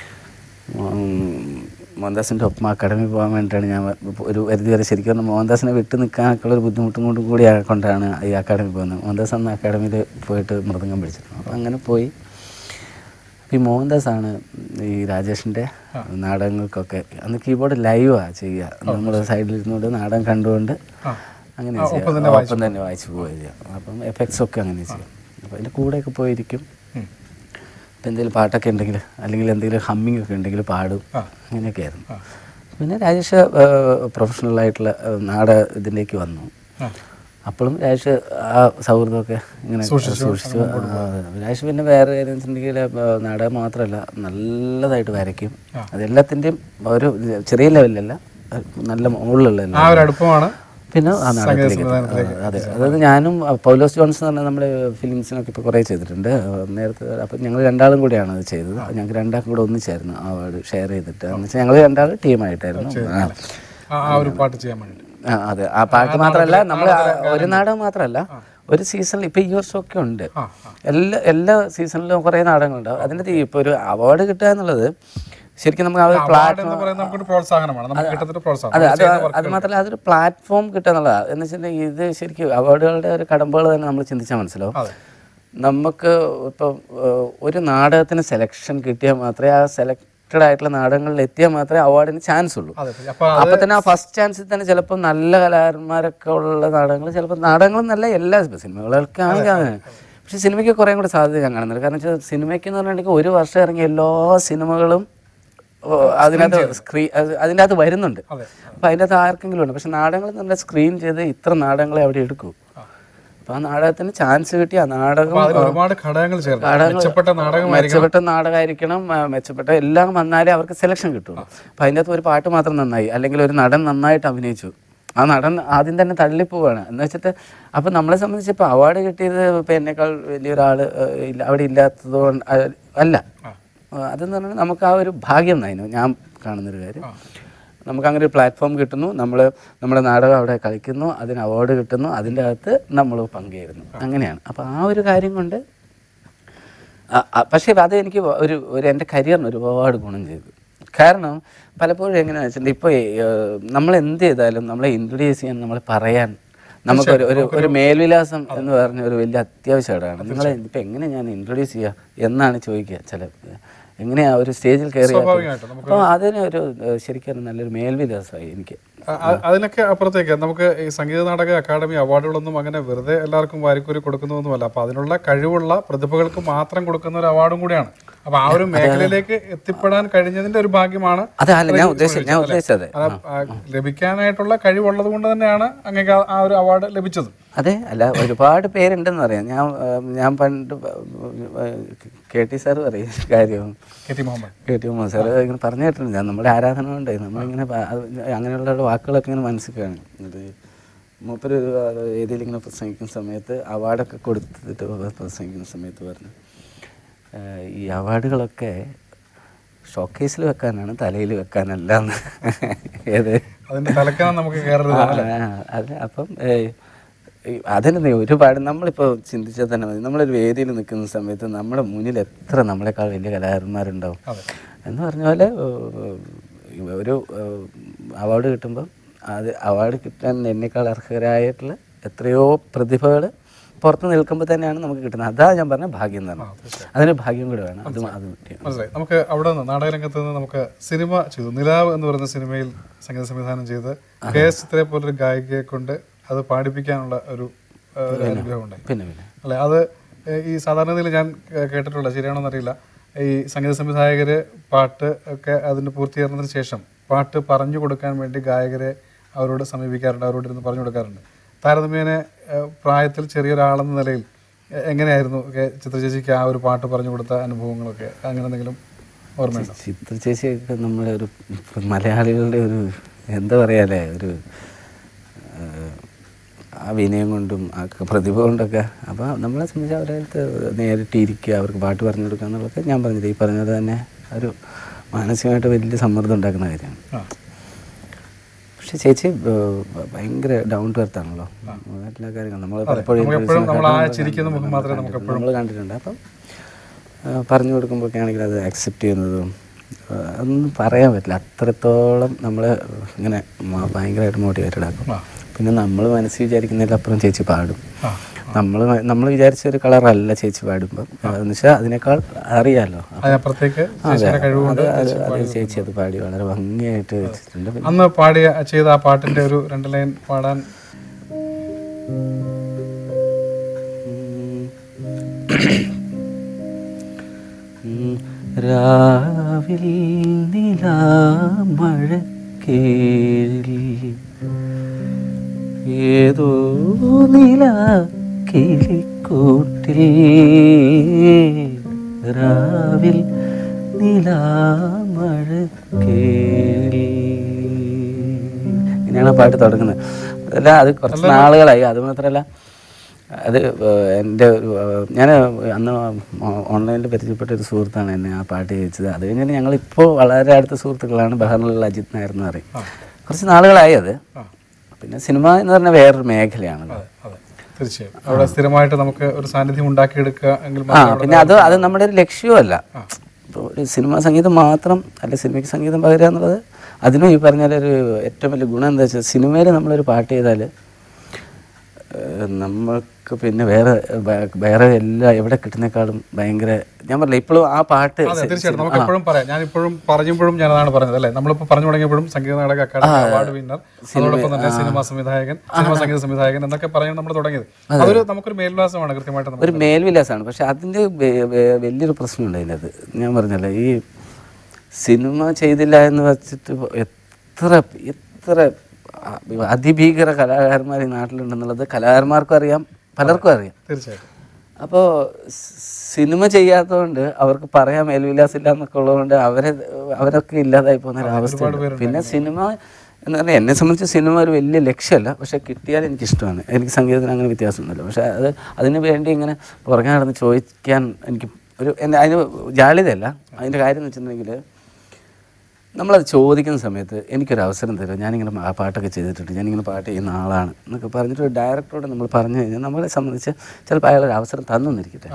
ഉം, മോഹൻദാസിൻ്റെ ഒപ്പം അക്കാഡമി പോകാൻ വേണ്ടിയിട്ടാണ് ഞാൻ ഒരു പരിധി വരെ ശരിക്കും പറഞ്ഞാൽ മോഹൻദാസിനെ വിട്ട് നിൽക്കാനൊക്കെ ഒരു ബുദ്ധിമുട്ടും കൊണ്ടും കൂടി കൊണ്ടാണ് ഈ അക്കാഡമി പോകുന്നത് മോഹൻദാസ് അന്ന് അക്കാഡമിയിൽ പോയിട്ട് മൃദംഗം പഠിച്ചിരുന്നു അപ്പം അങ്ങനെ പോയി അപ്പോൾ ഈ മോഹൻദാസ് ആണ് ഈ രാജേഷിൻ്റെ നാടകങ്ങൾക്കൊക്കെ അന്ന് കീബോർഡ് ലൈവാണ് ചെയ്യുക നമ്മൾ സൈഡിൽ ഇരുന്നുകൊണ്ട് നാടകം കണ്ടുകൊണ്ട് ആ. അങ്ങനെ ആ, ചെയ്യാം ഒപ്പം തന്നെ ഒപ്പം തന്നെ വായിച്ചു പോവുക ചെയ്യാം അപ്പം എഫക്ട്സ് ഒക്കെ അങ്ങനെ ചെയ്യും അപ്പോൾ അതിൻ്റെ കൂടെയൊക്കെ പോയിരിക്കും ഉം. ഇപ്പം എന്തെങ്കിലും പാട്ടൊക്കെ ഉണ്ടെങ്കിൽ അല്ലെങ്കിൽ എന്തെങ്കിലും ഹമ്മിങ് ഒക്കെ ഉണ്ടെങ്കിൽ പാടും ആ. അങ്ങനെയൊക്കെ ആയിരുന്നു ആ. പിന്നെ രാജേഷ് പ്രൊഫഷണലായിട്ടുള്ള നാടക ഇതിലേക്ക് വന്നു ആ. അപ്പോഴും രാജേഷ് ആ സൗഹൃദമൊക്കെ ഇങ്ങനെ സൂക്ഷിച്ചു ആ, രാജേഷ് പിന്നെ വേറെ കാര്യം വെച്ചിട്ടുണ്ടെങ്കിൽ ആ, നാടകം മാത്രമല്ല നല്ലതായിട്ട് വരയ്ക്കും അതെല്ലാത്തിൻ്റെയും ഒരു ചെറിയ ലെവലിലല്ല നല്ല മുകളിലുള്ള level. ആ ഒരു അടുപ്പമാണ് പിന്നെ ആ നാടകത്തിലേക്ക് എത്തി. ആ, അതെ അതായത് ഞാനും ആ, പൗലോസ് ജോൺസ് എന്ന് പറഞ്ഞാൽ നമ്മൾ ഫിലിംസിനൊക്കെ ഇപ്പോൾ കുറേ ചെയ്തിട്ടുണ്ട് ആ, നേരത്തെ അപ്പം ഞങ്ങൾ രണ്ടാളും കൂടിയാണ് അത് ചെയ്തത് ഞങ്ങൾക്ക് രണ്ടാൾക്കും കൂടെ ഒന്നിച്ചായിരുന്നു ആ അവാർഡ് ഷെയർ ചെയ്തിട്ട് എന്ന് വെച്ചാൽ ഞങ്ങൾ രണ്ടാൾ ടീമായിട്ടായിരുന്നു ആ. ആ ആ ഒരു പാട്ട് ചെയ്യാൻ വേണ്ടി ആ, അതെ ആ പാട്ട് മാത്രമല്ല നമ്മൾ ഒരു നാടകം മാത്രമല്ല ഒരു സീസണിൽ ഇപ്പം ഈ വർഷമൊക്കെ ഉണ്ട് ആ എല്ലാ എല്ലാ സീസണിലും കുറേ നാടകങ്ങളുണ്ടാവും അതിൻ്റെ ഇപ്പോൾ ഒരു അവാർഡ് കിട്ടുക എന്നുള്ളത് ശരിക്കും നമുക്ക് ആ ഒരു അവാർഡ് പ്ലാറ്റ്ഫോം എന്ന് പറയുന്നത് നമുക്കൊരു പ്രോത്സാഹനമാണ് നമുക്ക് കിട്ടുന്നൊരു പ്രോത്സാഹനം അതെ അത് അത് മാത്രമല്ല അതൊരു പ്ലാറ്റ്ഫോം കിട്ടുക എന്നുള്ളതാണ് എന്ന് വെച്ചിട്ടുണ്ടെങ്കിൽ ഇത് ശരിക്കും അവാർഡുകളുടെ ഒരു കടമ്പകൾ തന്നെ നമ്മൾ ചിന്തിച്ചാൽ മനസ്സിലാവും അതെ നമുക്ക് ഇപ്പോൾ ഒരു നാടകത്തിന് സെലക്ഷൻ കിട്ടിയാൽ മാത്രമേ ആ സെലക്റ്റഡ് ആയിട്ടുള്ള നാടകങ്ങളിൽ എത്തിയാൽ മാത്രമേ അവാർഡിന് ചാൻസ് ഉള്ളൂ അതെ അപ്പൊ അപ്പൊ തന്നെ ആ ഫസ്റ്റ് ചാൻസിൽ തന്നെ ചിലപ്പോൾ നല്ല കലാകാരന്മാരൊക്കെ ഉള്ള നാടകങ്ങൾ ചിലപ്പോൾ നാടകങ്ങളും നല്ല എല്ലാ സിനിമകളൊക്കെ ആണെങ്കിൽ അങ്ങനെ പക്ഷെ സിനിമയ്ക്ക് കുറേ കൂടെ സാധ്യത ഞാൻ കാണുന്നുണ്ട് കാരണം വെച്ചാൽ സിനിമയ്ക്ക് എന്ന് പറഞ്ഞിട്ടുണ്ടെങ്കിൽ ഒരു വർഷം ഇറങ്ങിയ എല്ലാ സിനിമകളും ഓ, അതിനകത്ത് സ്ക്രീൻ അതിൻ്റെ അകത്ത് വരുന്നുണ്ട് അതെ അപ്പോൾ അതിൻ്റെ അകത്ത് ആർക്കെങ്കിലും ഉണ്ട് പക്ഷെ നാടകങ്ങൾ നല്ല സ്ക്രീൻ ചെയ്ത് ഇത്ര നാടകങ്ങളെ അവിടെ എടുക്കൂ അപ്പോൾ ആ നാടകത്തിന് ചാൻസ് കിട്ടി ആ നാടകം അപ്പൊ അതിൽ ഒരുപാട് ഘടകങ്ങൾ ചേർന്നു നാടകങ്ങൾ- മെച്ചപ്പെട്ട നാടകം മെച്ചപ്പെട്ട നാടകമായിരിക്കണം ആ, മെച്ചപ്പെട്ട എല്ലാം വന്നാലേ അവർക്ക് സെലക്ഷൻ കിട്ടുള്ളൂ അപ്പം അതിൻ്റെ അകത്ത് ഒരു പാട്ട് മാത്രം നന്നായി അല്ലെങ്കിൽ ഒരു നടൻ നന്നായിട്ട് അഭിനയിച്ചു ആ നടൻ ആദ്യം തന്നെ തള്ളിപ്പോവാണ് എന്ന് വെച്ചിട്ട് അപ്പം നമ്മളെ സംബന്ധിച്ച് ഇപ്പോൾ അവാർഡ് കിട്ടിയത് ഇപ്പം എന്നേക്കാൾ വലിയൊരാൾ അവിടെ ഇല്ലാത്തത് കൊണ്ട് അ- അല്ല ആ. ആ, അതെന്ന് പറഞ്ഞാൽ നമുക്ക് ആ ഒരു ഭാഗ്യം എന്നായിരുന്നു ഞാൻ കാണുന്നൊരു കാര്യം നമുക്ക് അങ്ങനെ ഒരു പ്ലാറ്റ്ഫോം കിട്ടുന്നു നമ്മൾ നമ്മുടെ നാടകം അവിടെ കളിക്കുന്നു അതിന് അവാർഡ് കിട്ടുന്നു അതിൻ്റെ അകത്ത് നമ്മൾ പങ്കുചേരുന്നു അങ്ങനെയാണ് അപ്പോൾ ആ ഒരു കാര്യം കൊണ്ട് ആ, ആ, പക്ഷേ അത് എനിക്ക് ഒരു ഒരു എൻ്റെ കരിയറിന് ഒരുപാട് ഗുണം ചെയ്തു കാരണം പലപ്പോഴും എങ്ങനെയാണെന്ന് വെച്ചിട്ടുണ്ടെങ്കിൽ ഇപ്പോൾ നമ്മൾ എന്ത് ചെയ്താലും നമ്മളെ ഇൻട്രൊഡ്യൂസ് ചെയ്യാൻ നമ്മളെ പറയാൻ നമുക്കൊരു ഒരു ഒരു മേൽവിലാസം എന്ന് പറഞ്ഞ ഒരു വലിയ അത്യാവശ്യ ഘടകമാണ് നിങ്ങളെ ഇപ്പം എങ്ങനെ ഞാൻ ഇൻട്രൊഡ്യൂസ് ചെയ്യുക എന്നാണ് ചോദിക്കുക ചില എങ്ങനെയാ ഒരു സ്റ്റേജിൽ കയറി സ്വാഭാവികമായിട്ടും നമുക്ക് അപ്പോൾ അതിന് ഒരു ഏഹ്, ശരിക്കും നല്ലൊരു മേൽവിലാസമായി എനിക്ക് അ- അ- അതിനൊക്കെ അപ്പുറത്തേക്ക് നമുക്ക് ഈ സംഗീത നാടക അക്കാദമി അവാർഡുകളൊന്നും അങ്ങനെ വെറുതെ എല്ലാവർക്കും വാരിക്കൂരി കൊടുക്കുന്നതൊന്നുമല്ല അപ്പൊ അതിനുള്ള കഴിവുള്ള പ്രതിഭകൾക്ക് മാത്രം കൊടുക്കുന്ന ഒരു അവാർഡും കൂടിയാണ് അപ്പൊ ആ ഒരു മേഖലയിലേക്ക് എത്തിപ്പെടാൻ കഴിഞ്ഞതിന്റെ ഒരു ഭാഗ്യമാണ് അതെ അല്ല ഞാൻ ഉദ്ദേശിച്ചത് ഞാൻ ഉദ്ദേശിച്ചത് അത് ആ ലഭിക്കാനായിട്ടുള്ള കഴിവുള്ളത് കൊണ്ട് തന്നെയാണ് അങ്ങേക്ക് ആ- ആ ഒരു അവാർഡ് ലഭിച്ചത് അതെ അല്ല ഒരുപാട് പേരുണ്ടെന്ന് പറയാം ഞാൻ ഏഹ്, ഞാൻ പണ്ട് കെ ടി സാർ പറയും കാര്യം K T Muhammad K T Umma sir ഇങ്ങനെ പറഞ്ഞു കേട്ടിട്ടുണ്ട് ഞാൻ നമ്മുടെ ആരാധന കൊണ്ട് നമ്മളിങ്ങനെ പ- അത് അങ്ങനെയുള്ള വാക്കുകളൊക്കെ ഇങ്ങനെ മനസ്സിൽ കാണും ഇത് മൂപ്പര് ഒരു ഏതിൽ ഇങ്ങനെ പ്രസംഗിക്കുന്ന സമയത്ത് അവാർഡൊക്കെ കൊടുത്തിട്ട് പ്രസംഗിക്കുന്ന സമയത്ത് പറഞ്ഞു "ഏഹ്, ഈ അവാർഡുകളൊക്കെ ഷോക്കേസിൽ വെക്കാനാണ് തലയിൽ വെക്കാനല്ല എന്ന് ഏത് അതിന്റെ തലക്കണം നമുക്ക് കയറരുത് ആ, അത് അപ്പം ഏയ്, ഈ അതന്നെ ഒരുപാട് നമ്മളിപ്പോൾ ചിന്തിച്ചാൽ തന്നെ മതി നമ്മളൊരു വേദിയിൽ നിൽക്കുന്ന സമയത്ത് നമ്മുടെ മുന്നിൽ എത്ര നമ്മളെക്കാൾ വലിയ കലാകാരന്മാരുണ്ടാവും അതെ എന്ന് പറഞ്ഞ പോലെ ഏഹ്, ഒരു അവാർഡ് കിട്ടുമ്പോൾ അത് അവാർഡ് കിട്ടാൻ എന്നെക്കാൾ അർഹരായിട്ടുള്ള എത്രയോ പ്രതിഭകൾ പുറത്ത് നിൽക്കുമ്പോൾ തന്നെയാണ് നമുക്ക് കിട്ടുന്നത് അതാ ഞാൻ പറഞ്ഞ ഭാഗ്യം എന്ന് പറഞ്ഞത് അതിന് ഭാഗ്യം കൂടെ വേണം അത് അത് കിട്ടിയ മനസ്സിലായി നമുക്ക് അവിടെ നിന്ന് നാടകരംഗത്ത് നിന്ന് നമുക്ക് സിനിമ ചെയ്തു നിലാവ് എന്ന് പറയുന്ന സിനിമയിൽ സംഗീത സംവിധാനം ചെയ്ത് കെ എസ് ചിത്രയെ പോലൊരു ഗായികയെ കൊണ്ട് അത് പാടിപ്പിക്കാനുള്ള ഒരു ആ, ഒരു അനുഗ്രഹം ഉണ്ടായി പിന്നെ പിന്നെ അല്ലെ അത് ഏഹ്, ഈ സാധാരണഗതിയിൽ ഞാൻ കേ- കേട്ടിട്ടുള്ള ശരിയാണോന്ന് അറിയില്ല ഈ സംഗീത സംവിധായകര് പാട്ട് ഒക്കെ അതിന് പൂർത്തീകരണത്തിന് ശേഷം പാട്ട് പറഞ്ഞു കൊടുക്കാൻ വേണ്ടി ഗായകരെ അവരോട് സമീപിക്കാറുണ്ട് അവരോട് ഇരുന്ന് പറഞ്ഞു കൊടുക്കാറുണ്ട് താരതമ്യേന ഏഹ്, പ്രായത്തിൽ ചെറിയൊരാളെന്ന നിലയിൽ എ- എങ്ങനെയായിരുന്നു കെ ചിത്ര ചേച്ചിക്ക് ആ ഒരു പാട്ട് പറഞ്ഞു കൊടുത്ത അനുഭവങ്ങളൊക്കെ അങ്ങനെ എന്തെങ്കിലും ഓർമ്മയുണ്ടോ ചിത്ര ചേച്ചിയൊക്കെ നമ്മളെ ഒരു മലയാളികളുടെ ഒരു എന്താ പറയാല്ലേ ഒരു ഏഹ്, ആ വിനയം കൊണ്ടും ആ ക- പ്രതിഭ കൊണ്ടൊക്കെ അപ്പോൾ നമ്മളെ സംബന്ധിച്ച് അവരെ അടുത്ത് നേരിട്ട് ഇരിക്കുക അവർക്ക് പാട്ട് പറഞ്ഞു കൊടുക്കുക എന്നുള്ളതൊക്കെ ഞാൻ പറഞ്ഞത് ഈ പറഞ്ഞത് തന്നെ ഒരു മാനസികമായിട്ട് വലിയ സമ്മർദ്ദം ഉണ്ടാക്കുന്ന കാര്യമാണ് ആ പക്ഷെ ചേച്ചി ഏഹ്, ഭയങ്കര ഡൗൺ ടു എർത്ത് ആണല്ലോ എല്ലാ കാര്യങ്ങളും നമ്മൾ പലപ്പോഴും നമുക്ക് എപ്പോഴും നമ്മൾ ആ ചിരിക്കുന്ന മുഖം മാത്രമേ നമുക്ക് നമ്മൾ കണ്ടിട്ടുണ്ട് അപ്പം ആ, പറഞ്ഞു കൊടുക്കുമ്പോഴൊക്കെ ആണെങ്കിൽ അത് അക്സെപ്റ്റ് ചെയ്യുന്നതും ആ, അതൊന്നും പറയാൻ പറ്റില്ല അത്രത്തോളം നമ്മൾ ഇങ്ങനെ മ- ഭയങ്കരമായിട്ട് മോട്ടിവേറ്റഡ് ആക്കും ആ. പിന്നെ നമ്മൾ മനസ്സിൽ വിചാരിക്കുന്നതിലപ്പുറം ചേച്ചി പാടും ആ നമ്മൾ നമ്മൾ വിചാരിച്ച ഒരു കളറല്ല ചേച്ചി പാടുമ്പം എന്ന് വെച്ചാൽ അതിനേക്കാൾ അറിയാലോ അതിനപ്പുറത്തേക്ക് അതെ ചേച്ചിയുടെ കഴിവ് അത് അത് അത് ചേച്ചി അത് പാടി വളരെ ഭംഗിയായിട്ട് വെച്ചിട്ടുണ്ട് പിന്നെ അന്ന് പാടിയ ചെയ്ത ആ പാട്ടിന്റെ ഒരു രണ്ട് ലൈൻ പാടാൻ ഉം. രാവിൽ നിലാമഴക്കേഴിൽ ഏതോ നില കിളിക്കൂട്ടിൽ രാവിൽ നിലാമഴക്കേഴിൽ ഇങ്ങനെയാണ് ആ പാട്ട് തുടങ്ങുന്നത് അതല്ല അത് കുറച്ച് നാളുകളായി അത് മാത്രമല്ല അത് ഏഹ്, എൻ്റെ ഒരു ഞാൻ അന്ന് ഓൺലൈനിൽ പരിചയപ്പെട്ട ഒരു സുഹൃത്താണ് എന്നെ ആ പാട്ട് ചോദിച്ചത് അത് കഴിഞ്ഞിട്ട് ഞങ്ങൾ ഇപ്പോൾ വളരെ അടുത്ത സുഹൃത്തുക്കളാണ് ബഹറിലുള്ള അജിത് നായർ എന്ന് പറയും കുറച്ച് നാളുകളായി അത് ആ. പിന്നെ സിനിമ എന്ന് പറഞ്ഞാൽ വേറൊരു മേഖലയാണല്ലോ അതെ അതെ തീർച്ചയായും അവിടെ സ്ഥിരമായിട്ട് നമുക്ക് ഒരു സാന്നിധ്യം ഉണ്ടാക്കിയെടുക്കുക എങ്കിൽ ആ മാത്രമേ പിന്നെ അത് അത് നമ്മുടെ ഒരു ലക്ഷ്യമല്ല ഇപ്പോൾ ഒരു സിനിമാ സംഗീതം മാത്രം അല്ല സിനിമയ്ക്ക് സംഗീതം പകരുക എന്നുള്ളത് അതിനും ഈ പറഞ്ഞ പോലെ ഒരു ഏറ്റവും വലിയ ഗുണം എന്താ വെച്ചാൽ സിനിമയിൽ നമ്മളൊരു പാട്ട് ചെയ്താൽ നമ്മൾക്ക് പിന്നെ വേറെ വേ- വേറെ എല്ലാ എവിടെ കിട്ടുന്നേക്കാളും ഭയങ്കര ഞാൻ പറഞ്ഞില്ല ഇപ്പോഴും ആ പാട്ട് അതെ തീർച്ചയായിട്ടും നമുക്ക് എപ്പോഴും പറയാം ഞാൻ ഇപ്പോഴും പറഞ്ഞപ്പോഴും ഞാൻ അതാണ് പറഞ്ഞത് അല്ലേ നമ്മളിപ്പോൾ പറഞ്ഞു തുടങ്ങിയപ്പോഴും സംഗീത നാടക അക്കാദമി അവാർഡ് വിന്നർ അതോടൊപ്പം തന്നെ സിനിമാ സംവിധായകൻ സിനിമാ സംഗീത സംവിധായകൻ എന്നൊക്കെ പറയാൻ നമ്മൾ തുടങ്ങിയത് അതൊരു നമുക്കൊരു മേൽവിലാസമാണ് കൃത്യമായിട്ട് നമുക്ക് ഒരു മേൽവിലാസമാണ് പക്ഷെ അതിൻ്റെ വെ- വെ- വലിയൊരു പ്രശ്നമുണ്ട് അതിനകത്ത് ഞാൻ പറഞ്ഞല്ലോ ഈ സിനിമ ചെയ്തില്ല എന്ന് വെച്ചിട്ട് എത്ര എത്ര അ- അതിഭീകര കലാകാരന്മാർ ഈ നാട്ടിലുണ്ടെന്നുള്ളത് കലാകാരന്മാർക്കും അറിയാം പലർക്കും അറിയാം തീർച്ചയായിട്ടും അപ്പോൾ സിനിമ ചെയ്യാത്തതുകൊണ്ട് അവർക്ക് പറയാൻ മേൽവിലാസം ഇല്ല എന്നൊക്കെ ഉള്ളതുകൊണ്ട് അവരെ അവരൊക്കെ ഇല്ലാതായി പോകുന്ന ഒരു അവസ്ഥ പിന്നെ സിനിമ എന്ന് പറഞ്ഞാൽ എന്നെ സംബന്ധിച്ച് സിനിമ ഒരു വലിയ ലക്ഷ്യമല്ല പക്ഷേ കിട്ടിയാൽ എനിക്കിഷ്ടമാണ് എനിക്ക് സംഗീതത്തിന് അങ്ങനെ വ്യത്യാസമൊന്നുമില്ല പക്ഷേ അത് അതിന് വേണ്ടി ഇങ്ങനെ പുറകെ നടന്ന് ചോദിക്കാൻ എനിക്ക് ഒരു എൻ്റെ അതിന് ജാള്യതയല്ല അതിൻ്റെ കാര്യം എന്ന് വെച്ചിട്ടുണ്ടെങ്കിൽ നമ്മളത് ചോദിക്കുന്ന സമയത്ത് എനിക്കൊരു അവസരം തരും ഞാനിങ്ങനെ ആ പാട്ടൊക്കെ ചെയ്തിട്ടുണ്ട് ഞാനിങ്ങനെ പാട്ട് ചെയ്യുന്ന ആളാണ് എന്നൊക്കെ പറഞ്ഞിട്ട് ഒരു ഡയറക്ടറോട് നമ്മൾ പറഞ്ഞു കഴിഞ്ഞാൽ നമ്മളെ സംബന്ധിച്ച് ചിലപ്പോൾ അയാൾ ഒരു അവസരം തന്നിരിക്കട്ടെ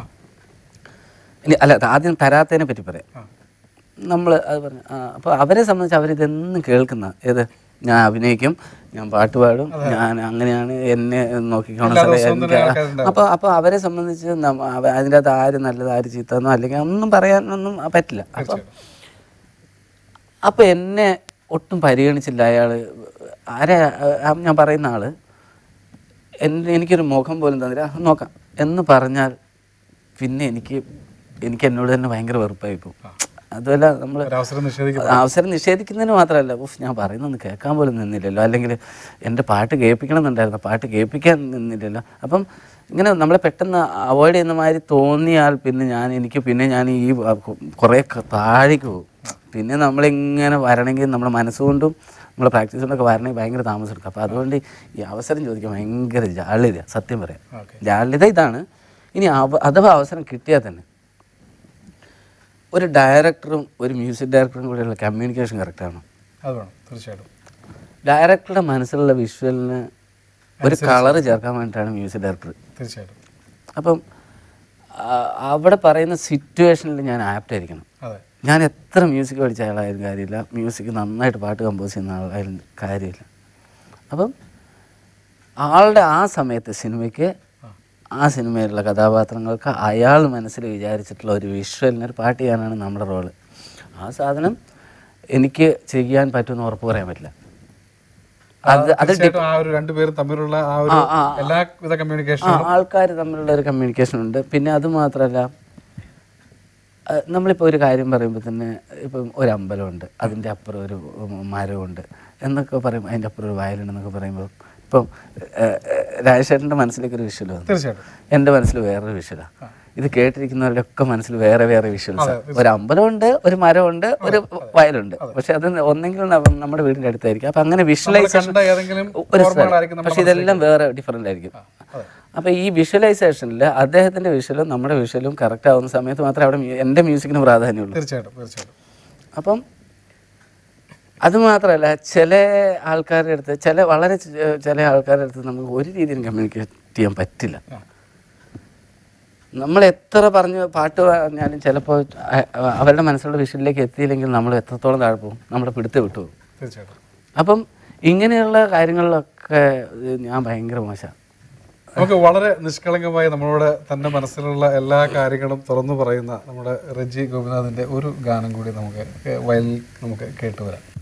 ഇനി അല്ല അത് ആദ്യം തരാത്തതിനെ പറ്റി പറയാം നമ്മൾ അത് പറഞ്ഞു ആ, അപ്പോൾ അവരെ സംബന്ധിച്ച് അവരിതെന്നും കേൾക്കുന്ന ഏത് ഞാൻ അഭിനയിക്കും ഞാൻ പാട്ട് പാടും ഞാൻ അങ്ങനെയാണ് എന്നെ നോക്കിക്കോണം സാറേ എനിക്ക് അപ്പോൾ അപ്പോൾ അവരെ സംബന്ധിച്ച് നമ്മ- അവ- അതിൻ്റെ അകത്ത് ആര് നല്ലത് ആര് ചീത്തന്നോ അല്ലെങ്കിൽ ഒന്നും പറയാനൊന്നും പറ്റില്ല അപ്പം അപ്പോൾ എന്നെ ഒട്ടും പരിഗണിച്ചില്ല അയാൾ ആരെ ആ ഞാൻ പറയുന്ന ആള് എൻ്റെ എനിക്കൊരു മുഖം പോലും തന്നില്ല "ആ, നോക്കാം എന്ന് പറഞ്ഞാൽ പിന്നെ എനിക്ക് എനിക്ക് എന്നോട് തന്നെ ഭയങ്കര വെറുപ്പായി പോകും അതുമല്ല നമ്മൾ ഒരു അവസരം നിഷേധിക്കും അവസരം നിഷേധിക്കുന്നതിന് മാത്രമല്ല ഉഫ് ഞാൻ പറയുന്നൊന്ന് കേൾക്കാൻ പോലും നിന്നില്ലല്ലോ അല്ലെങ്കിൽ എൻ്റെ പാട്ട് കേൾപ്പിക്കണം എന്നുണ്ടായിരുന്നു പാട്ട് കേൾപ്പിക്കാൻ നിന്നില്ലല്ലോ അപ്പം ഇങ്ങനെ നമ്മളെ പെട്ടെന്ന് അവോയ്ഡ് ചെയ്യുന്ന മാതിരി തോന്നിയാൽ പിന്നെ ഞാൻ എനിക്ക് പിന്നെ ഞാൻ ഈ കുറേ ക- താഴേക്ക് പോകും പിന്നെ നമ്മളിങ്ങനെ വരണമെങ്കിൽ നമ്മുടെ മനസ്സുകൊണ്ടും നമ്മളെ പ്രാക്ടീസ് കൊണ്ടൊക്കെ വരണമെങ്കിൽ ഭയങ്കര താമസം എടുക്കും അപ്പോൾ അതുകൊണ്ട് ഈ അവസരം ചോദിക്കാൻ ഭയങ്കര ജാള്യത സത്യം പറയാം ഓക്കെ ജാള്യത ഇതാണ് ഇനി അവ അഥവാ അവസരം കിട്ടിയാൽ തന്നെ ഒരു ഡയറക്ടറും ഒരു മ്യൂസിക് ഡയറക്ടറും കൂടെയുള്ള കമ്മ്യൂണിക്കേഷൻ കറക്റ്റാണ് അത് വേണം തീർച്ചയായിട്ടും ഡയറക്ടറുടെ മനസ്സിലുള്ള വിഷ്വലിന് ഒരു കളർ ചേർക്കാൻ വേണ്ടിയിട്ടാണ് മ്യൂസിക് ഡയറക്ടർ തീർച്ചയായിട്ടും അപ്പം ആ, അവിടെ പറയുന്ന സിറ്റുവേഷനിൽ ഞാൻ ആപ്റ്റ് ആയിരിക്കണം അതെ ഞാൻ എത്ര മ്യൂസിക് പഠിച്ച ആളായാലും കാര്യമില്ല മ്യൂസിക് നന്നായിട്ട് പാട്ട് കമ്പോസ് ചെയ്യുന്ന ആളായാലും കാര്യമില്ല അപ്പം ആളുടെ ആ സമയത്ത് സിനിമയ്ക്ക് ആ സിനിമയിലുള്ള കഥാപാത്രങ്ങൾക്ക് അയാൾ മനസ്സിൽ വിചാരിച്ചിട്ടുള്ള ഒരു വിഷ്വലിന് ഒരു പാട്ട് ചെയ്യാനാണ് നമ്മുടെ റോള് ആ സാധനം എനിക്ക് ചെയ്യാൻ പറ്റുമെന്ന് ഉറപ്പ് പറയാൻ പറ്റില്ല അത് അത് തീർച്ചയായിട്ടും ആ ഒരു രണ്ടുപേരും തമ്മിലുള്ള ആ ഒരു എല്ലാവിധ കമ്മ്യൂണിക്കേഷൻ ആൾക്കാർ തമ്മിലുള്ള ഒരു കമ്മ്യൂണിക്കേഷൻ ഉണ്ട് പിന്നെ അത് മാത്രമല്ല അഹ് നമ്മളിപ്പോൾ ഒരു കാര്യം പറയുമ്പോൾ തന്നെ ഇപ്പം ഒരു അമ്പലമുണ്ട് അതിൻ്റെ അപ്പുറം ഒരു മരമുണ്ട് എന്നൊക്കെ പറയുമ്പോൾ അതിൻ്റെ അപ്പുറം ഒരു വയലുണ്ടെന്നൊക്കെ പറയുമ്പോൾ ഇപ്പം രാജശേഖരൻ്റെ മനസ്സിലേക്ക് ഒരു വിഷ്വൽ വന്നു തീർച്ചയായിട്ടും എൻ്റെ മനസ്സിൽ വേറൊരു വിഷ്വലാണ് ഇത് കേട്ടിരിക്കുന്നവരുടെ ഒക്കെ മനസ്സിൽ വേറെ വേറെ വിഷ്വൽസ് ഒരു അമ്പലമുണ്ട് ഒരു മരമുണ്ട് ഒരു വയലുണ്ട് പക്ഷെ അത് ഒന്നെങ്കിൽ ന- നമ്മുടെ വീടിൻ്റെ അടുത്തായിരിക്കും അപ്പം അങ്ങനെ വിഷ്വലൈസേഷൻ കണ്ട ഏതെങ്കിലും ഒരു ഓർമ്മകളായിരിക്കും സ്ഥലം പക്ഷെ ഇതെല്ലാം വേറെ ഡിഫറെൻ്റ് ആയിരിക്കും അതെ അപ്പോൾ ഈ വിഷ്വലൈസേഷനിൽ അദ്ദേഹത്തിൻ്റെ വിഷ്വലും നമ്മുടെ വിഷ്വലും കറക്റ്റ് ആവുന്ന സമയത്ത് മാത്രമേ അവിടെ മ്യൂ- എൻ്റെ മ്യൂസിക്കിന് പ്രാധാന്യമുള്ളൂ തീർച്ചയായിട്ടും തീർച്ചയായിട്ടും അപ്പം അത് മാത്രമല്ല ചില ആൾക്കാരുടെ അടുത്ത് ചില വളരെ ചെ- ചില ആൾക്കാരുടെ അടുത്ത് നമുക്ക് ഒരു രീതിയിലും കമ്മ്യൂണിക്കേറ്റ് ചെയ്യാൻ പറ്റില്ല ആ. നമ്മൾ എത്ര പറഞ്ഞ് പാട്ട് പറഞ്ഞാലും ചിലപ്പോൾ അവരുടെ മനസ്സിലുള്ള വിഷയത്തിലേക്ക് എത്തിയില്ലെങ്കിൽ നമ്മൾ എത്രത്തോളം താഴെ പോകും നമ്മുടെ പിടുത്തം വിട്ടു പോകും തീർച്ചയായിട്ടും അപ്പം ഇങ്ങനെയുള്ള കാര്യങ്ങളിലൊക്കെ ഇത് ഞാൻ ഭയങ്കര മോശമാണ് നമുക്ക് വളരെ നിഷ്കളങ്കമായി നമ്മളോട് തൻ്റെ മനസ്സിലുള്ള എല്ലാ കാര്യങ്ങളും തുറന്നു പറയുന്ന നമ്മുടെ റജി ഗോപിനാഥിൻ്റെ ഒരു ഗാനം കൂടി നമുക്ക് വയലിൽ നമുക്ക് കേട്ടുവരാം